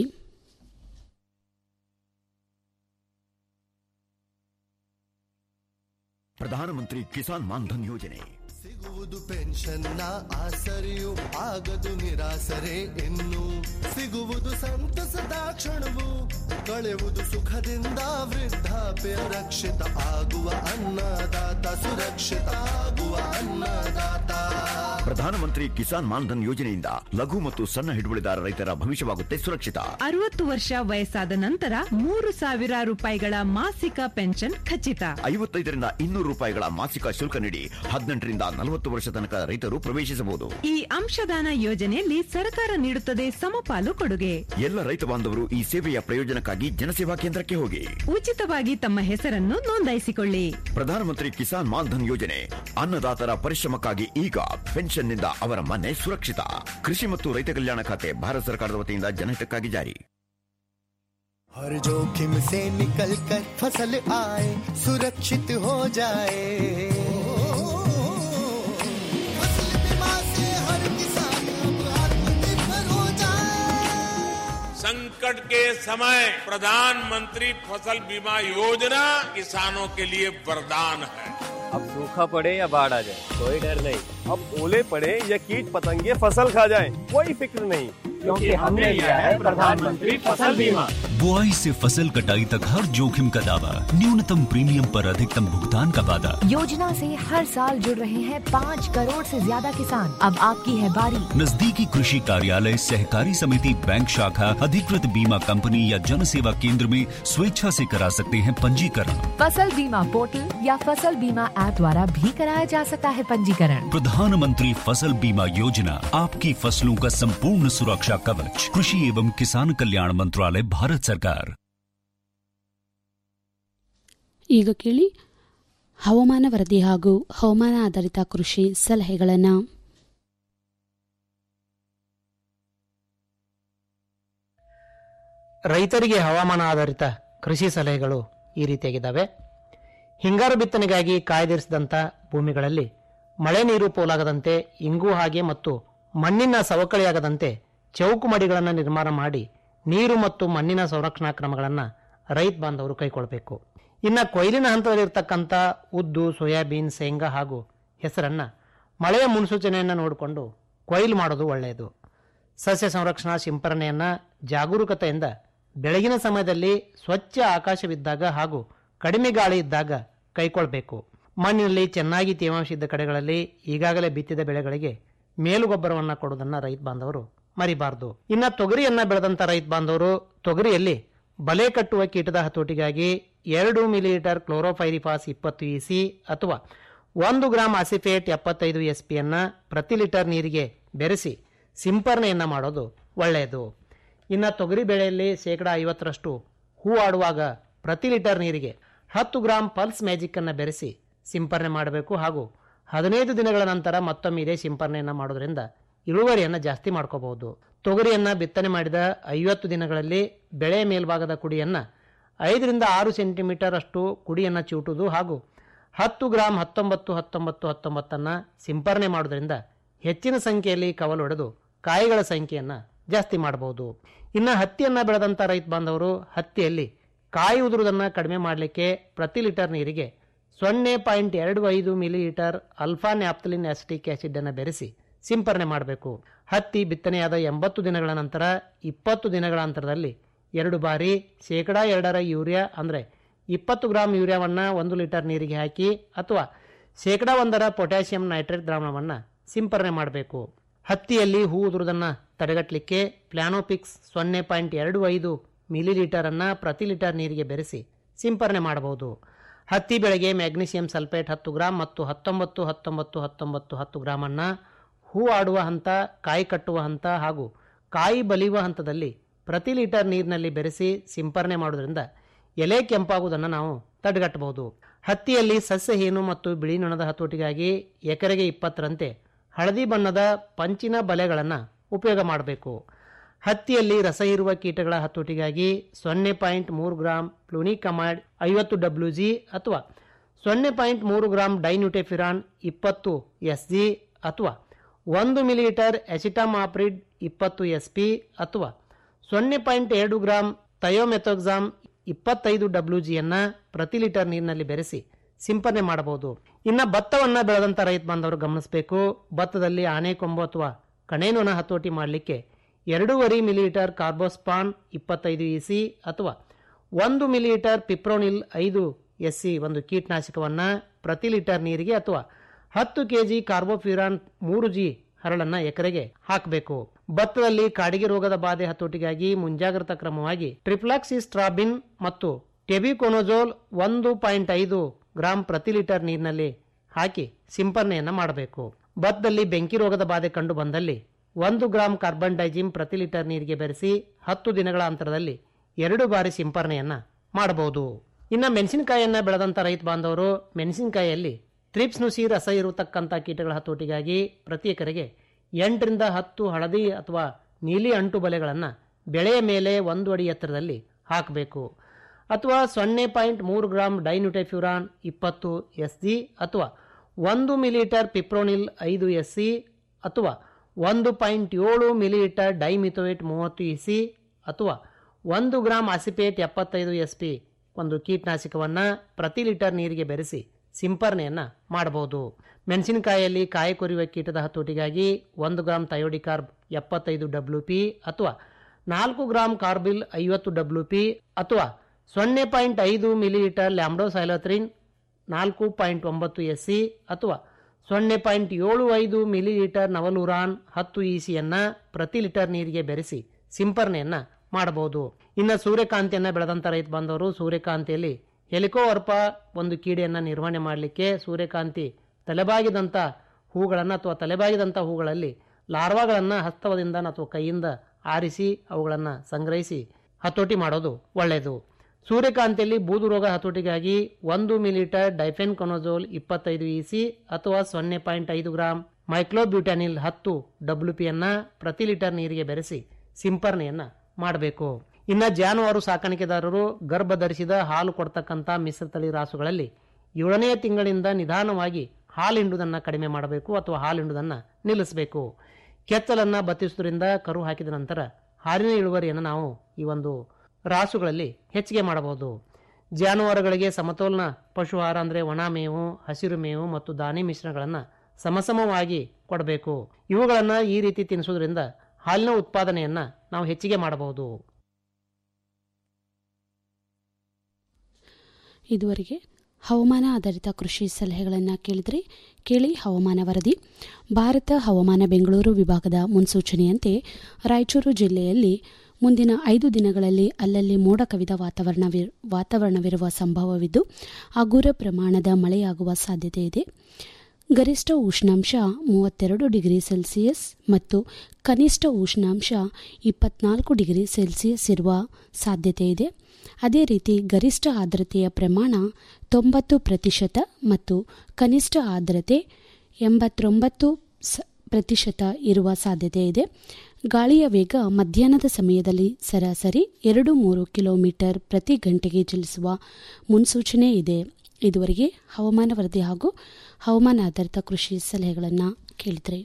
ಪ್ರಧಾನಮಂತ್ರಿ ಕಿಸಾನ್ ಮಾನ್ಧನ್ ಯೋಜನೆ ಸಿಗುವುದು ಪೆನ್ಷನ್ನ ಆಸರೆಯು ಆಗದು ನಿರಾಸರೆ ಇನ್ನು ಸಿಗುವುದು ಸಂತಸದ ಕ್ಷಣವು ಕಳೆವುದು ಸುಖದಿಂದ ವೃದ್ಧ ವೃದ್ಧಾಪ್ಯ ರಕ್ಷಿತ ಆಗುವ ಅನ್ನದಾತ ಸುರಕ್ಷಿತ ಆಗುವ ಅನ್ನದಾತ ಪ್ರಧಾನಮಂತ್ರಿ ಕಿಸಾನ್ ಮಾನ್ಧನ್ ಯೋಜನೆಯಿಂದ ಲಘು ಮತ್ತು ಸಣ್ಣ ಹಿಡುವಳಿದಾರ ರೈತರ ಭವಿಷ್ಯವಾಗುತ್ತೆ ಸುರಕ್ಷಿತ ಅರವತ್ತು ವರ್ಷ ವಯಸ್ಸಾದ ನಂತರ ಮೂರು ಸಾವಿರ ರೂಪಾಯಿಗಳ ಮಾಸಿಕ ಪೆನ್ಷನ್ ಖಚಿತ ಐವತ್ತೈದರಿಂದ ಇನ್ನೂರು ರೂಪಾಯಿಗಳ ಮಾಸಿಕ ಶುಲ್ಕ ನೀಡಿ ಹದಿನೆಂಟರಿಂದ ನಲವತ್ತು ವರ್ಷ ತನಕ ರೈತರು ಪ್ರವೇಶಿಸಬಹುದು ಈ ಅಂಶದಾನ ಯೋಜನೆಯಲ್ಲಿ ಸರ್ಕಾರ ನೀಡುತ್ತದೆ ಸಮಪಾಲು ಕೊಡುಗೆ ಎಲ್ಲ ರೈತ ಬಾಂಧವರು ಈ ಸೇವೆಯ ಪ್ರಯೋಜನಕ್ಕಾಗಿ ಜನಸೇವಾ ಕೇಂದ್ರಕ್ಕೆ ಹೋಗಿ ಉಚಿತವಾಗಿ ತಮ್ಮ ಹೆಸರನ್ನು ನೋಂದಾಯಿಸಿಕೊಳ್ಳಿ ಪ್ರಧಾನಮಂತ್ರಿ ಕಿಸಾನ್ ಮಾನ್ಧನ್ ಯೋಜನೆ ಅನ್ನದಾತರ ಪರಿಶ್ರಮಕ್ಕಾಗಿ ಈಗ ಪೆನ್ಷನ್ನಿಂದ ಅವರ ಮನೆ ಸುರಕ್ಷಿತ ಕೃಷಿ ಮತ್ತು ರೈತ ಕಲ್ಯಾಣ ಖಾತೆ ಭಾರತ ಸರ್ಕಾರದ ವತಿಯಿಂದ ಜನಹಿತಕ್ಕಾಗಿ ಜಾರಿ हर जोखिम से निकल कर फसल आए सुरक्षित हो जाए फसल बीमा से हर किसान अब आत्मनिर्भर हो जाए संकट के समय प्रधानमंत्री फसल बीमा योजना किसानों के लिए वरदान है अब सूखा पड़े या बाढ़ आ जाए कोई डर नहीं अब ओले पड़े या कीट पतंगे फसल खा जाए कोई फिक्र नहीं क्योंकि हमने लिया है प्रधानमंत्री फसल बीमा बुआई से फसल कटाई तक हर जोखिम का दावा न्यूनतम प्रीमियम पर अधिकतम भुगतान का वादा योजना से हर साल जुड़ रहे हैं पाँच करोड़ से ज्यादा किसान अब आपकी है बारी नजदीकी कृषि कार्यालय सहकारी समिति बैंक शाखा अधिकृत बीमा कंपनी या जन सेवा केंद्र में स्वेच्छा से करा सकते हैं पंजीकरण फसल बीमा पोर्टल या फसल बीमा ऐप द्वारा भी कराया जा सकता है पंजीकरण प्रधानमंत्री फसल बीमा योजना आपकी फसलों का संपूर्ण सुरक्षा कवच कृषि एवं किसान कल्याण मंत्रालय भारत सरकार ಈಗ ಕೇಳಿ ಹವಾಮಾನ ವರದಿ ಹಾಗೂ ಹವಾಮಾನ ಆಧಾರಿತ ಕೃಷಿ ಸಲಹೆಗಳನ್ನು ರೈತರಿಗೆ ಹವಾಮಾನ ಆಧಾರಿತ ಕೃಷಿ ಸಲಹೆಗಳು ಈ ರೀತಿಯಾಗಿದ್ದಾವೆ ಹಿಂಗಾರು ಬಿತ್ತನೆಗಾಗಿ ಕಾಯ್ದಿರಿಸಿದಂಥ ಭೂಮಿಗಳಲ್ಲಿ ಮಳೆ ನೀರು ಪೋಲಾಗದಂತೆ ಇಂಗು ಹಾಗೆ ಮತ್ತು ಮಣ್ಣಿನ ಸವಕಳಿಯಾಗದಂತೆ ಚೌಕು ಮಡಿಗಳನ್ನು ನಿರ್ಮಾಣ ಮಾಡಿ ನೀರು ಮತ್ತು ಮಣ್ಣಿನ ಸಂರಕ್ಷಣಾ ಕ್ರಮಗಳನ್ನು ರೈತ ಬಾಂಧವರು ಕೈಗೊಳ್ಳಬೇಕು ಇನ್ನು ಕೊಯ್ಲಿನ ಹಂತದಲ್ಲಿರ್ತಕ್ಕಂಥ ಉದ್ದು ಸೋಯಾಬೀನ್ ಶೇಂಗಾ ಹಾಗೂ ಹೆಸರನ್ನು ಮಳೆಯ ಮುನ್ಸೂಚನೆಯನ್ನು ನೋಡಿಕೊಂಡು ಕೊಯ್ಲು ಮಾಡೋದು ಒಳ್ಳೆಯದು ಸಸ್ಯ ಸಂರಕ್ಷಣಾ ಸಿಂಪರಣೆಯನ್ನು ಜಾಗರೂಕತೆಯಿಂದ ಬೆಳಗಿನ ಸಮಯದಲ್ಲಿ ಸ್ವಚ್ಛ ಆಕಾಶವಿದ್ದಾಗ ಹಾಗೂ ಕಡಿಮೆ ಗಾಳಿ ಇದ್ದಾಗ ಕೈಕೊಳ್ಬೇಕು ಮಣ್ಣಿನಲ್ಲಿ ಚೆನ್ನಾಗಿ ತೇವಾಂಶ ಇದ್ದ ಕಡೆಗಳಲ್ಲಿ ಈಗಾಗಲೇ ಬಿತ್ತಿದ ಬೆಳೆಗಳಿಗೆ ಮೇಲುಗೊಬ್ಬರವನ್ನು ಕೊಡುವುದನ್ನು ರೈತ ಬಾಂಧವರು ಮರಿಬಾರದು ಇನ್ನು ತೊಗರಿಯನ್ನ ಬೆಳೆದಂತ ರೈತ ಬಾಂಧವರು ತೊಗರಿಯಲ್ಲಿ ಬಲೆ ಕಟ್ಟುವ ಕೀಟದ ಹತೋಟಿಗಾಗಿ ಎರಡು ಮಿಲಿಲೀಟರ್ ಕ್ಲೋರೋಫೈರಿಫಾಸ್ ಇಪ್ಪತ್ತು ಇಸಿ ಅಥವಾ ಒಂದು ಗ್ರಾಂ ಆಸಿಫೇಟ್ ಎಪ್ಪತ್ತೈದು ಎಸ್ ಪಿಯನ್ನು ಪ್ರತಿ ಲೀಟರ್ ನೀರಿಗೆ ಬೆರೆಸಿ ಸಿಂಪರಣೆಯನ್ನು ಮಾಡೋದು ಒಳ್ಳೆಯದು ಇನ್ನು ತೊಗರಿ ಬೆಳೆಯಲ್ಲಿ ಶೇಕಡ ಐವತ್ತರಷ್ಟು ಹೂ ಆಡುವಾಗ ಪ್ರತಿ ಲೀಟರ್ ನೀರಿಗೆ ಹತ್ತು ಗ್ರಾಂ ಪಲ್ಸ್ ಮ್ಯಾಜಿಕ್ಕನ್ನು ಬೆರೆಸಿ ಸಿಂಪರಣೆ ಮಾಡಬೇಕು ಹಾಗೂ ಹದಿನೈದು ದಿನಗಳ ನಂತರ ಮತ್ತೊಮ್ಮೆ ಇದೇ ಸಿಂಪರಣೆಯನ್ನು ಮಾಡೋದ್ರಿಂದ ಇಳುವರಿಯನ್ನು ಜಾಸ್ತಿ ಮಾಡ್ಕೋಬಹುದು ತೊಗರಿಯನ್ನು ಬಿತ್ತನೆ ಮಾಡಿದ ಐವತ್ತು ದಿನಗಳಲ್ಲಿ ಬೆಳೆ ಮೇಲ್ಭಾಗದ ಕುಡಿಯನ್ನು ಐದರಿಂದ ಆರು ಸೆಂಟಿಮೀಟರ್ ಅಷ್ಟು ಕುಡಿಯನ್ನು ಚಿವುಟುವುದು ಹಾಗೂ ಹತ್ತು ಗ್ರಾಂ ಹತ್ತೊಂಬತ್ತು ಹತ್ತೊಂಬತ್ತು ಹತ್ತೊಂಬತ್ತನ್ನು ಸಿಂಪರಣೆ ಮಾಡೋದ್ರಿಂದ ಹೆಚ್ಚಿನ ಸಂಖ್ಯೆಯಲ್ಲಿ ಕವಲು ಹೊಡೆದು ಕಾಯಿಗಳ ಸಂಖ್ಯೆಯನ್ನು ಜಾಸ್ತಿ ಮಾಡಬಹುದು ಇನ್ನು ಹತ್ತಿಯನ್ನು ಬೆಳೆದಂಥ ರೈತ ಬಾಂಧವರು ಹತ್ತಿಯಲ್ಲಿ ಕಾಯಿ ಉದುರುವುದನ್ನು ಕಡಿಮೆ ಮಾಡಲಿಕ್ಕೆ ಪ್ರತಿ ಲೀಟರ್ ನೀರಿಗೆ ಸೊನ್ನೆ ಪಾಯಿಂಟ್ ಎರಡು ಐದು millilitre alpha naphthalene acetic acid ಅನ್ನು ಬೆರೆಸಿ ಸಿಂಪರಣೆ ಮಾಡಬೇಕು ಹತ್ತಿ ಬಿತ್ತನೆಯಾದ ಎಂಬತ್ತು ದಿನಗಳ ನಂತರ ಇಪ್ಪತ್ತು ದಿನಗಳ ಅಂತರದಲ್ಲಿ ಎರಡು ಬಾರಿ ಶೇಕಡಾ ಎರಡರ ಯೂರಿಯಾ ಅಂದರೆ ಇಪ್ಪತ್ತು ಗ್ರಾಂ ಯೂರಿಯಾವನ್ನು ಒಂದು ಲೀಟರ್ ನೀರಿಗೆ ಹಾಕಿ ಅಥವಾ ಶೇಕಡಾ ಒಂದರ ಪೊಟ್ಯಾಷಿಯಂ ನೈಟ್ರೇಟ್ ದ್ರಾವಣವನ್ನು ಸಿಂಪರಣೆ ಮಾಡಬೇಕು ಹತ್ತಿಯಲ್ಲಿ ಹೂ ಉದುರುವುದನ್ನು ತಡೆಗಟ್ಟಲಿಕ್ಕೆ ಪ್ಲಾನೋಪಿಕ್ಸ್ ಸೊನ್ನೆ ಪಾಯಿಂಟ್ ಎರಡು ಐದು ಮಿಲಿ ಲೀಟರನ್ನು ಪ್ರತಿ ಲೀಟರ್ ನೀರಿಗೆ ಬೆರೆಸಿ ಸಿಂಪರಣೆ ಮಾಡಬಹುದು ಹತ್ತಿ ಬೆಳೆಗೆ ಮ್ಯಾಗ್ನೀಷಿಯಂ ಸಲ್ಫೇಟ್ ಹತ್ತು ಗ್ರಾಂ ಮತ್ತು ಹತ್ತೊಂಬತ್ತು ಹತ್ತೊಂಬತ್ತು ಹತ್ತೊಂಬತ್ತು ಹತ್ತು ಗ್ರಾಮನ್ನು ಹೂ ಆಡುವ ಹಂತ ಕಾಯಿ ಕಟ್ಟುವ ಹಂತ ಹಾಗೂ ಕಾಯಿ ಬಲಿಯುವ ಹಂತದಲ್ಲಿ ಪ್ರತಿ ಲೀಟರ್ ನೀರಿನಲ್ಲಿ ಬೆರೆಸಿ ಸಿಂಪರಣೆ ಮಾಡೋದ್ರಿಂದ ಎಲೆ ಕೆಂಪಾಗುವುದನ್ನು ನಾವು ತಡೆಗಟ್ಟಬಹುದು ಹತ್ತಿಯಲ್ಲಿ ಸಸ್ಯಹೀನು ಮತ್ತು ಬಿಳಿ ನೊಣದ ಹತೋಟಿಗಾಗಿ ಎಕರೆಗೆ ಇಪ್ಪತ್ತರಂತೆ ಹಳದಿ ಬಣ್ಣದ ಪಂಚಿನ ಬಲೆಗಳನ್ನು ಉಪಯೋಗ ಮಾಡಬೇಕು ಹತ್ತಿಯಲ್ಲಿ ರಸ ಇರುವ ಕೀಟಗಳ ಹತೋಟಿಗಾಗಿ ಸೊನ್ನೆ ಪಾಯಿಂಟ್ ಮೂರು ಗ್ರಾಂ ಪ್ಲೂನಿಕಮಾಡ್ ಐವತ್ತು ಡಬ್ಲ್ಯೂ ಜಿ ಅಥವಾ ಸೊನ್ನೆ ಪಾಯಿಂಟ್ ಮೂರು ಗ್ರಾಂ ಡೈನ್ಯೂಟೆಫಿರಾನ್ ಇಪ್ಪತ್ತು ಎಸ್ ಜಿ ಅಥವಾ ಒಂದು ಮಿಲಿಲೀಟರ್ ಎಸಿಟಾಮಾಪ್ರಿಡ್ ಇಪ್ಪತ್ತು ಎಸ್ ಪಿ ಅಥವಾ ಸೊನ್ನೆ ಪಾಯಿಂಟ್ ಎರಡು ಗ್ರಾಂ ಥಯೋಮೆಥೋಕ್ಸಾಮ್ ಇಪ್ಪತ್ತೈದು ಡಬ್ಲ್ಯೂ ಜಿಯನ್ನು ಪ್ರತಿ ಲೀಟರ್ ನೀರಿನಲ್ಲಿ ಬೆರೆಸಿ ಸಿಂಪರಣೆ ಮಾಡಬಹುದು ಇನ್ನು ಭತ್ತವನ್ನು ಬೆಳೆದಂಥ ರೈತ ಬಾಂಧವರು ಗಮನಿಸಬೇಕು ಭತ್ತದಲ್ಲಿ ಆನೆಕೊಂಬು ಅಥವಾ ಕಣೇನೊಣ ಹತೋಟಿ ಮಾಡಲಿಕ್ಕೆ ಎರಡೂವರೆ ಮಿಲಿಲೀಟರ್ ಕಾರ್ಬೋಸ್ಪಾನ್ ಇಪ್ಪತ್ತೈದು ಇಸಿ ಅಥವಾ ಒಂದು ಮಿಲಿಲೀಟರ್ ಪಿಪ್ರೋನಿಲ್ ಐದು ಎಸ್ ಸಿ ಒಂದು ಕೀಟನಾಶಕವನ್ನು ಪ್ರತಿ ಲೀಟರ್ ನೀರಿಗೆ ಅಥವಾ ಹತ್ತು ಕೆಜಿ ಕಾರ್ಬೋಫ್ಯೂರಾನ್ ಮೂರು ಜಿ ಹರಳನ್ನ ಎಕರೆಗೆ ಹಾಕಬೇಕು ಭತ್ತದಲ್ಲಿ ಕಾಡಿಗೆ ರೋಗದ ಬಾಧೆ ಹತೋಟಿಗಾಗಿ ಮುಂಜಾಗ್ರತಾ ಕ್ರಮವಾಗಿ ಟ್ರಿಪ್ಲಾಕ್ಸಿಸ್ಟ್ರಾಬಿನ್ ಮತ್ತು ಟೆಬಿಕೊನೋಜೋಲ್ ಒಂದು ಪಾಯಿಂಟ್ ಐದು ಗ್ರಾಂ ಪ್ರತಿ ಲೀಟರ್ ನೀರಿನಲ್ಲಿ ಹಾಕಿ ಸಿಂಪರಣೆಯನ್ನ ಮಾಡಬೇಕು ಭತ್ತದಲ್ಲಿ ಬೆಂಕಿ ರೋಗದ ಬಾಧೆ ಕಂಡು ಬಂದಲ್ಲಿ ಒಂದು ಗ್ರಾಂ ಕಾರ್ಬನ್ ಡೈಜಿಮ್ ಪ್ರತಿ ಲೀಟರ್ ನೀರಿಗೆ ಬೆರೆಸಿ ಹತ್ತು ದಿನಗಳ ಅಂತರದಲ್ಲಿ ಎರಡು ಬಾರಿ ಸಿಂಪರಣೆಯನ್ನ ಮಾಡಬಹುದು ಇನ್ನು ಮೆಣಸಿನಕಾಯಿಯನ್ನ ಬೆಳೆದಂತ ರೈತ ಬಾಂಧವರು ಮೆಣಸಿನಕಾಯಿಯಲ್ಲಿ ತ್ರಿಪ್ಸ್ ನುಸಿ ರಸ ಇರತಕ್ಕಂಥ ಕೀಟಗಳ ಹತೋಟಿಗಾಗಿ ಪ್ರತಿ ಎಕರೆಗೆ ಎಂಟರಿಂದ ಹತ್ತು ಹಳದಿ ಅಥವಾ ನೀಲಿ ಅಂಟು ಬಲೆಗಳನ್ನು ಬೆಳೆಯ ಮೇಲೆ ಒಂದು ಅಡಿ ಎತ್ತರದಲ್ಲಿ ಹಾಕಬೇಕು ಅಥವಾ ಸೊನ್ನೆ ಪಾಯಿಂಟ್ ಮೂರು ಗ್ರಾಂ ಡೈನ್ಯೂಟೆಫ್ಯೂರಾನ್ ಇಪ್ಪತ್ತು ಎಸ್ ಜಿ ಅಥವಾ ಒಂದು ಮಿಲಿಲೀಟರ್ ಪಿಪ್ರೋನಿಲ್ ಐದು ಎಸ್ ಸಿ ಅಥವಾ ಒಂದು ಪಾಯಿಂಟ್ ಏಳು ಮಿಲಿಲೀಟರ್ ಡೈಮಿಥೋಯೇಟ್ ಮೂವತ್ತು ಇ ಸಿ ಅಥವಾ ಒಂದು ಗ್ರಾಂ ಅಸಿಪೇಟ್ ಎಪ್ಪತ್ತೈದು ಎಸ್ ಪಿ ಒಂದು ಕೀಟನಾಶಕವನ್ನು ಪ್ರತಿ ಲೀಟರ್ ನೀರಿಗೆ ಬೆರೆಸಿ ಸಿಂಪರಣೆಯನ್ನು ಮಾಡಬಹುದು ಮೆಣಸಿನಕಾಯಿಯಲ್ಲಿ ಕಾಯಿ ಕೊರಿಯುವ ಕೀಟದ ಹತೋಟಿಗಾಗಿ ಒಂದು ಗ್ರಾಂ ಥಯೋಡಿಕಾರ್ಬ್ ಎಪ್ಪತ್ತೈದು ಡಬ್ಲ್ಯೂ ಪಿ ಅಥವಾ ನಾಲ್ಕು ಗ್ರಾಂ ಕಾರ್ಬಿಲ್ ಐವತ್ತು ಡಬ್ಲ್ಯೂ ಪಿ ಅಥವಾ ಸೊನ್ನೆ ಪಾಯಿಂಟ್ ಐದು ಮಿಲಿಲೀಟರ್ ಲ್ಯಾಂಬ್ಡೋಸೈಲೋತ್ರಿನ್ ನಾಲ್ಕು ಪಾಯಿಂಟ್ ಒಂಬತ್ತು ಎಸ್ ಸಿ ಅಥವಾ ಸೊನ್ನೆ ಪಾಯಿಂಟ್ ಏಳು ಐದು ಮಿಲಿಲೀಟರ್ ನವಲುರಾನ್ ಹತ್ತು ಇ ಸಿಯನ್ನು ಪ್ರತಿ ಲೀಟರ್ ನೀರಿಗೆ ಬೆರೆಸಿ ಸಿಂಪರಣೆಯನ್ನು ಮಾಡಬಹುದು ಇನ್ನು ಸೂರ್ಯಕಾಂತಿಯನ್ನು ಬೆಳೆದಂಥ ರೈತ ಬಾಂಧವರು ಸೂರ್ಯಕಾಂತಿಯಲ್ಲಿ ಹೆಲಿಕೋವರ್ಪ ಒಂದು ಕೀಡೆಯನ್ನು ನಿರ್ವಹಣೆ ಮಾಡಲಿಕ್ಕೆ ಸೂರ್ಯಕಾಂತಿ ತಲೆಬಾಗಿದಂಥ ಹೂಗಳನ್ನು ಅಥವಾ ತಲೆಬಾಗಿದಂಥ ಹೂಗಳಲ್ಲಿ ಲಾರ್ವಾಗಳನ್ನು ಹಸ್ತವದಿಂದ ಅಥವಾ ಕೈಯಿಂದ ಆರಿಸಿ ಅವುಗಳನ್ನು ಸಂಗ್ರಹಿಸಿ ಹತೋಟಿ ಮಾಡೋದು ಒಳ್ಳೆಯದು ಸೂರ್ಯಕಾಂತಿಯಲ್ಲಿ ಬೂದು ರೋಗ ಹತೋಟಿಗಾಗಿ ಒಂದು ಮಿಲಿಲೀಟರ್ ಡೈಫೆನ್ ಕೊನೋಜೋಲ್ ಇಪ್ಪತ್ತೈದು ಇ ಸಿ ಅಥವಾ ಸೊನ್ನೆ ಪಾಯಿಂಟ್ ಐದು ಗ್ರಾಂ ಮೈಕ್ಲೋಬ್ಯೂಟಾನಿಲ್ ಹತ್ತು ಡಬ್ಲ್ಯೂ ಪಿಯನ್ನು ಪ್ರತಿ ಲೀಟರ್ ನೀರಿಗೆ ಬೆರೆಸಿ ಸಿಂಪರಣೆಯನ್ನು ಮಾಡಬೇಕು ಇನ್ನು ಜಾನುವಾರು ಸಾಕಾಣಿಕೆದಾರರು ಗರ್ಭ ಧರಿಸಿದ ಹಾಲು ಕೊಡ್ತಕ್ಕಂಥ ಮಿಶ್ರತಳಿ ರಾಸುಗಳಲ್ಲಿ ಏಳನೆಯ ತಿಂಗಳಿಂದ ನಿಧಾನವಾಗಿ ಹಾಲಿಂಡುವುದನ್ನು ಕಡಿಮೆ ಮಾಡಬೇಕು ಅಥವಾ ಹಾಲಿಂಡುವುದನ್ನು ನಿಲ್ಲಿಸಬೇಕು ಕೆಚ್ಚಲನ್ನು ಬತ್ತಿಸುವುದರಿಂದ ಕರು ಹಾಕಿದ ನಂತರ ಹಾಲಿನ ಇಳುವರಿಯನ್ನು ನಾವು ಈ ಒಂದು ರಾಸುಗಳಲ್ಲಿ ಹೆಚ್ಚಿಗೆ ಮಾಡಬಹುದು ಜಾನುವಾರುಗಳಿಗೆ ಸಮತೋಲನ ಪಶು ಆಹಾರ ಅಂದರೆ ಒಣ ಮೇವು ಹಸಿರು ಮೇವು ಮತ್ತು ದಾನಿ ಮಿಶ್ರಣಗಳನ್ನು ಸಮಸಮವಾಗಿ ಕೊಡಬೇಕು ಇವುಗಳನ್ನು ಈ ರೀತಿ ತಿನ್ನಿಸೋದ್ರಿಂದ ಹಾಲಿನ ಉತ್ಪಾದನೆಯನ್ನು ನಾವು ಹೆಚ್ಚಿಗೆ ಮಾಡಬಹುದು ಇದುವರೆಗೆ ಹವಾಮಾನ ಆಧಾರಿತ ಕೃಷಿ ಸಲಹೆಗಳನ್ನು ಕೇಳಿದರೆ ಕೇಳಿ ಹವಾಮಾನ ವರದಿ ಭಾರತ ಹವಾಮಾನ ಬೆಂಗಳೂರು ವಿಭಾಗದ ಮುನ್ಸೂಚನೆಯಂತೆ ರಾಯಚೂರು ಜಿಲ್ಲೆಯಲ್ಲಿ ಮುಂದಿನ ಐದು ದಿನಗಳಲ್ಲಿ ಅಲ್ಲಲ್ಲಿ ಮೋಡ ಕವಿದ ವಾತಾವರಣವಿ ವಾತಾವರಣವಿರುವ ಸಂಭವವಿದ್ದು ಹಗುರ ಪ್ರಮಾಣದ ಮಳೆಯಾಗುವ ಸಾಧ್ಯತೆ ಇದೆ ಗರಿಷ್ಠ ಉಷ್ಣಾಂಶ ಮೂವತ್ತೆರಡು ಡಿಗ್ರಿ ಸೆಲ್ಸಿಯಸ್ ಮತ್ತು ಕನಿಷ್ಠ ಉಷ್ಣಾಂಶ ಇಪ್ಪತ್ನಾಲ್ಕು ಡಿಗ್ರಿ ಸೆಲ್ಸಿಯಸ್ ಇರುವ ಸಾಧ್ಯತೆ ಇದೆ ಅದೇ ರೀತಿ ಗರಿಷ್ಠ ಆರ್ದ್ರತೆಯ ಪ್ರಮಾಣ ತೊಂಬತ್ತು ಪ್ರತಿಶತ ಮತ್ತು ಕನಿಷ್ಠ ಆರ್ದ್ರತೆ ಎಂಬತ್ತೊಂಬತ್ತು ಪ್ರತಿಶತ ಇರುವ ಸಾಧ್ಯತೆ ಇದೆ ಗಾಳಿಯ ವೇಗ ಮಧ್ಯಾಹ್ನದ ಸಮಯದಲ್ಲಿ ಸರಾಸರಿ ಎರಡು ಮೂರು ಕಿಲೋಮೀಟರ್ ಪ್ರತಿ ಗಂಟೆಗೆ ಚಲಿಸುವ ಮುನ್ಸೂಚನೆ ಇದೆ ಇದುವರೆಗೆ ಹವಾಮಾನ ವರದಿ ಹಾಗೂ ಹವಾಮಾನ ಆಧಾರಿತ ಕೃಷಿ ಸಲಹೆಗಳನ್ನು ಕೇಳಿದರೆ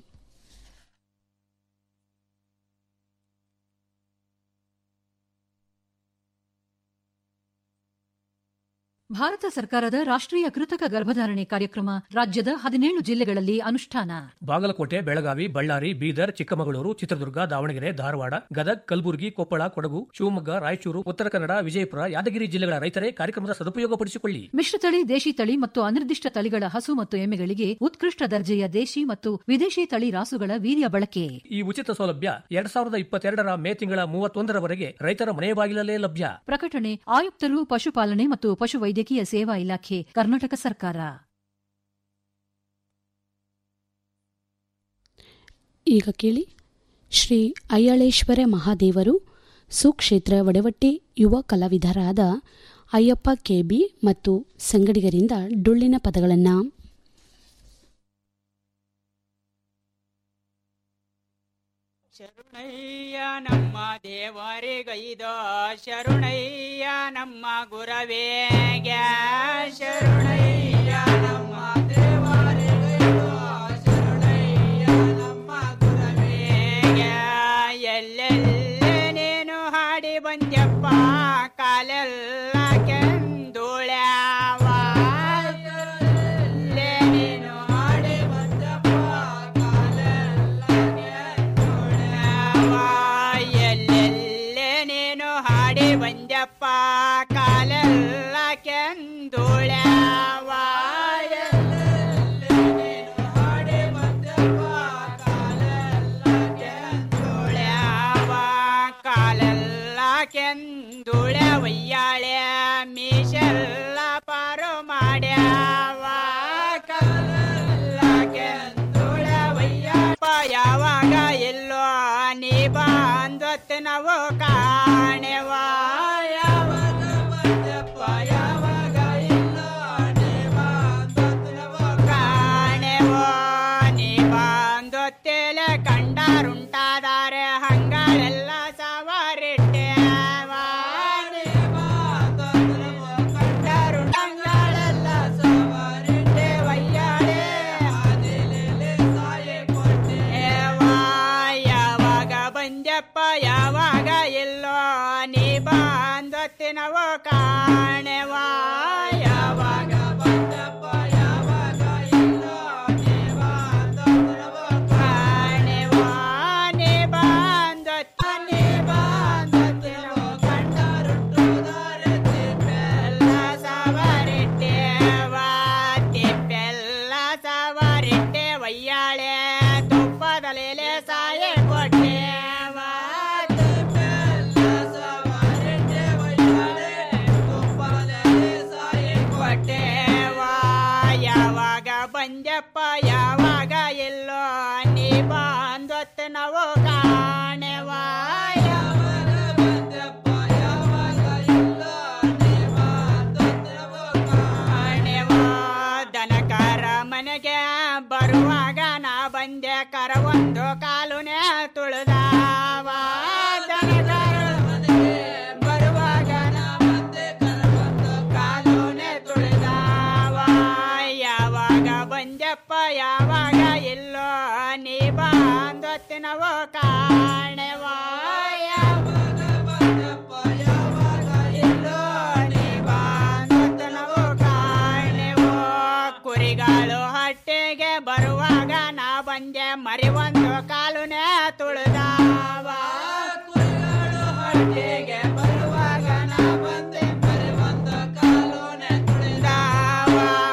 ಭಾರತ ಸರ್ಕಾರದ ರಾಷ್ಟ್ರೀಯ ಕೃತಕ ಗರ್ಭಧಾರಣೆ ಕಾರ್ಯಕ್ರಮ ರಾಜ್ಯದ ಹದಿನೇಳು ಜಿಲ್ಲೆಗಳಲ್ಲಿ ಅನುಷ್ಠಾನ ಬಾಗಲಕೋಟೆ ಬೆಳಗಾವಿ ಬಳ್ಳಾರಿ ಬೀದರ್ ಚಿಕ್ಕಮಗಳೂರು ಚಿತ್ರದುರ್ಗ ದಾವಣಗೆರೆ ಧಾರವಾಡ ಗದಗ್ ಕಲಬುರಗಿ ಕೊಪ್ಪಳ ಕೊಡಗು ಶಿವಮೊಗ್ಗ ರಾಯಚೂರು ಉತ್ತರ ಕನ್ನಡ ವಿಜಯಪುರ ಯಾದಗಿರಿ ಜಿಲ್ಲೆಗಳ ರೈತರೇ ಕಾರ್ಯಕ್ರಮದ ಸದುಪಯೋಗಪಡಿಸಿಕೊಳ್ಳಿ ಮಿಶ್ರತಳಿ ದೇಶಿ ತಳಿ ಮತ್ತು ಅನಿರ್ದಿಷ್ಟ ತಳಿಗಳ ಹಸು ಮತ್ತು ಎಮ್ಮೆಗಳಿಗೆ ಉತ್ಕೃಷ್ಟ ದರ್ಜೆಯ ದೇಶಿ ಮತ್ತು ವಿದೇಶಿ ತಳಿ ರಾಸುಗಳ ವೀರ್ಯ ಬಳಕೆ ಈ ಉಚಿತ ಸೌಲಭ್ಯ ಎರಡ್ ಸಾವಿರದ ಇಪ್ಪತ್ತೆರಡರ ಮೇ ತಿಂಗಳ ಮೂವತ್ತೊಂದರವರೆಗೆ ರೈತರ ಮನೆ ಬಾಗಿಲಲ್ಲೇ ಲಭ್ಯ ಪ್ರಕಟಣೆ ಆಯುಕ್ತರು ಪಶುಪಾಲನೆ ಮತ್ತು ಪಶುವೈದ್ಯಕೀಯ ಸೇವಾ ಇಲಾಖೆ ಕರ್ನಾಟಕ ಸರ್ಕಾರ ಈಗ ಕೇಳಿ ಶ್ರೀ ಅಯ್ಯಳೇಶ್ವರ ಮಹಾದೇವರು ಸುಕ್ಷೇತ್ರ ವಡವಟ್ಟಿ ಯುವ ಕಲಾವಿದರಾದ ಅಯ್ಯಪ್ಪ ಕೆಬಿ ಮತ್ತು ಸಂಗಡಿಗರಿಂದ ಡೊಳ್ಳಿನ ಪದಗಳನ್ನು ಶರಣಯ್ಯ ನಮ್ಮ ದೇವರಿಗೈದ ಶರಣಯ್ಯ ನಮ್ಮ ಗುರವೇಗ ಶರಣಯ್ಯ ನಮ್ಮ ದೇವರಿಗೈದ ಶರಣಯ್ಯ ನಮ್ಮ ಗುರವೇಗ ಎಲ್ಲೆಲ್ಲೆ ನೀನು ಹಾಡಿ ಬಂದ್ಯಪ್ಪ ಕಾಲೆಲ್ಲ ಕೆಂದುಳ್ಯಾವ ಎಲ್ಲೆ ನೀನು ಹಾಡಿ ಬಂದಪ್ಪ ಎಲ್ಲೆಲ್ಲೆ ನೀನು ಹಾಡಿ ಬಂದಪ್ಪ ಬಂದಪ್ಪ ಯಾವಾಗ ಎಲ್ಲೋ ನೀ ಬಂದೊತ್ತ ನಾವು ಕಾಣೆವ ಯಾವಾಗ ಬಂದಪ್ಪ ಯಾವಾಗ ಎಲ್ಲೋ ನೀ ಬಂದೊತ್ತ ನಾವು ಕಾಣೆವ ದನಕಾರ ಮನೆಗೆ ಬರುವಾಗ ನಾ ಬಂದೆ ಕರ ಒಂದು ಕಾಲುನೆ ತುಳಿದಾವ ದನಕಾರ ಮನೆಗೆ ಬರುವಾಗ ನಾ ಬಂದೆ ಕರ ಒಂದು ಕಾಲುನೆ ತುಳಿದಾವ ಯಾವಾಗ ಬಂದಪ್ಪ ಯಾವಾಗ ಎಲ್ಲೋ ನೀ ಬಂದೊತ್ತಿನವೋ ಕಾಣೆವ ಯಾವಾಗ ಬಂದಪ್ಪ ಯಾವಾಗ ಎಲ್ಲೋ ನೀ ಬಂದೊತ್ತಿನವೋ ಕಾಣೆವೋ ಕುರಿಗಳು ಹಟ್ಟಿಗೆ ಬರುವಾಗ ನಾ ಬಂದೆ ಮರಿ ಒಂದು ಕಾಲುನೆ ತುಳಿದಾವ ಕುರಿಗಳು ಹಟ್ಟಿಗೆ ಬರುವಾಗ ನಾ ಬಂದೆ ಮರಿ ಒಂದು ಕಾಲುನೆ ತುಳಿದಾವ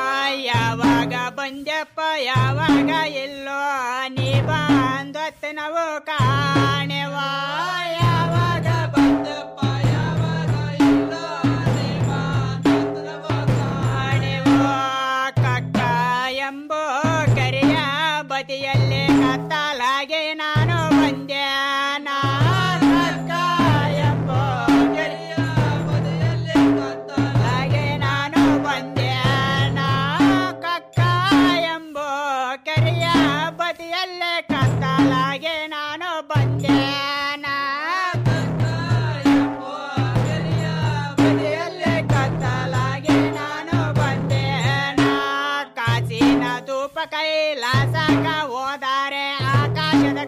ಯಾವಾಗ ಬಂದೆಪ್ಪ ಯಾವಾಗ ಎಲ್ಲೋ ನೀ ಬಂದೊತ್ತು ನಾವು ಕಾಣೆವ ಯಾವಾಗ ಬಂದಪ್ಪ ಯಾವಾಗ ಎಲ್ಲೋ ನೀ ಬಂದೊತ್ತು ನಾವು ಕಾಣೆವ ಕಕ್ಕ ಎಂಬೋ ಕರಿಯ ಬದಿಯಲ್ಲಿ ಕತ್ತಲಾಗಿ ನಾನು ಬಂದೆ ನಾ ಕಕ್ಕ ಎಂಬೋ ಕರಿಯ ಬದಿಯಲ್ಲಿ ಕತ್ತಲಾಗಿ ನಾನು ಬಂದೆ ನಾ ಕಕ್ಕ ಎಂಬೋ ಕರಿಯ ಬದಿಯಲ್ಲೇ ಕತ್ತಲಾಗಿ ನಾನು ಬಂದೆ ನಾ ಕಕ್ಕ ಎಂಬೋ ಕರಿಯ ಬದಿಯಲ್ಲೇ ಕತ್ತಲಾಗಿ ನಾನು ಬಂದೆ ನಾ ಕಾಸಿನ ಧೂಪ ಕೈಲಾಸಕ ಹೋದರೆ ಆಕಾಶದ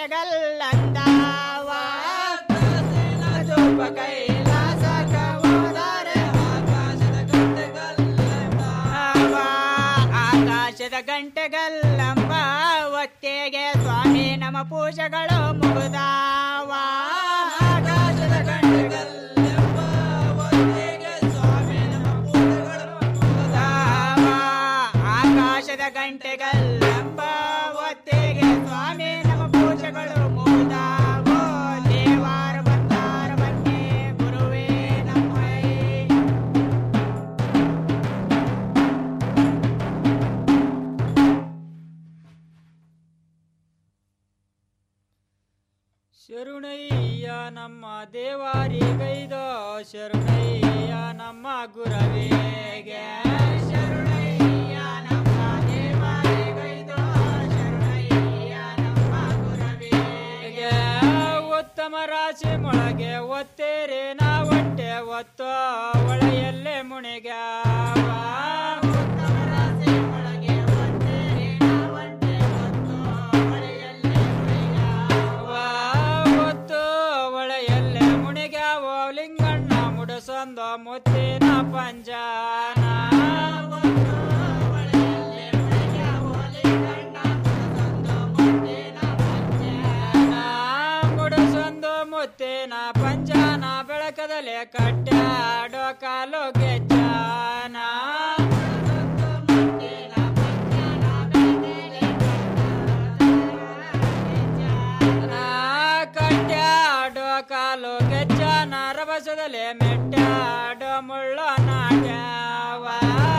ಗಂಟೆಗಲ್ಲಂದಾವ ಕಾಸಿನ ಧೂಪ ಕೈಲಾಸಕ ಹೋದರೆ ಆಕಾಶದ ಗಂಟೆಗಲ್ಲಂದಾವ ಆಕಾಶದ ಗಂಟೆಗಲ್ಲಂಬ ಒತ್ತೆಗೆ ಸ್ವಾಮಿ ನಮ್ಮ ಪೂಜೆಗಳು ಮುಗಿದಾವ ಆಕಾಶದ ಗಂಟೆಗಲ್ಲಂಬ ಒತ್ತೆಗೆ ಸ್ವಾಮಿ ನಮ್ಮ ಪೂಜೆಗಳು ಮುಗಿದಾವ ಆಕಾಶದ ಗಂಟೆಗಲ್ಲಂಬ ಒತ್ತೆಗೆ ಸ್ವಾಮಿ ನಮ್ಮ ಪೂಜೆಗಳು ಮುಗಿದಾವೋ ದೇವಾರ ಬಂದಾರ ಬನ್ನಿ ಗುರುವೇ ನಮ್ಮಯ್ಯ ಶರಣಯ್ಯ ನಮ್ಮ ದೇವಾರಿಗೈದ ಶರಣಯ್ಯ ನಮ್ಮ ಗುರವೇಗೆ ಶರಣಯ್ಯ ನಮ್ಮ ದೇವಾರಿಗೈದ ಶರಣಯ್ಯ ನಮ್ಮ ಗುರವೇಗೆ ಉತ್ತಮ ರಾಶಿ ಮೊಳಗೆ ಒತ್ತೇರೆ ನಾ ಹೊಟ್ಟೆ ಒತ್ತೋ ಒಳೆಯಲ್ಲೇ ಮುಣಿಗ್ಯಾವ ಉತ್ತಮ ರಾಶಿ ಮೊಳಗೆ ಒತ್ತೇರೆ ನಾ ಹೊಟ್ಟೆ ಒತ್ತೋ ಒಳೆಯಲ್ಲೇ ಒತ್ತು ಒಳೆಯಲ್ಲೇ ಮುಣಿಗ್ಯಾವ ಲಿಂಗಣ್ಣ ಮುಡಸೊಂದ ಮುತ್ತಿನ ಪಂಜಾನ ಮುಡಸೊಂದು ಮುತ್ತಿನ ಪಂಜಾನ ಬೆಳಕದಲೆ ಕಟ್ಟಾಡೋ ಕಾಲು ಗೆಜ್ಜಾನ ಕಟ್ಟಾಡೋ ಕಾಲು ಗೆಜ್ಜಾನ ರಭಸದಲೆ ಮೆಟ್ಟಾಡೋ ಮುಳ್ಳು ನಾಟ್ಯವ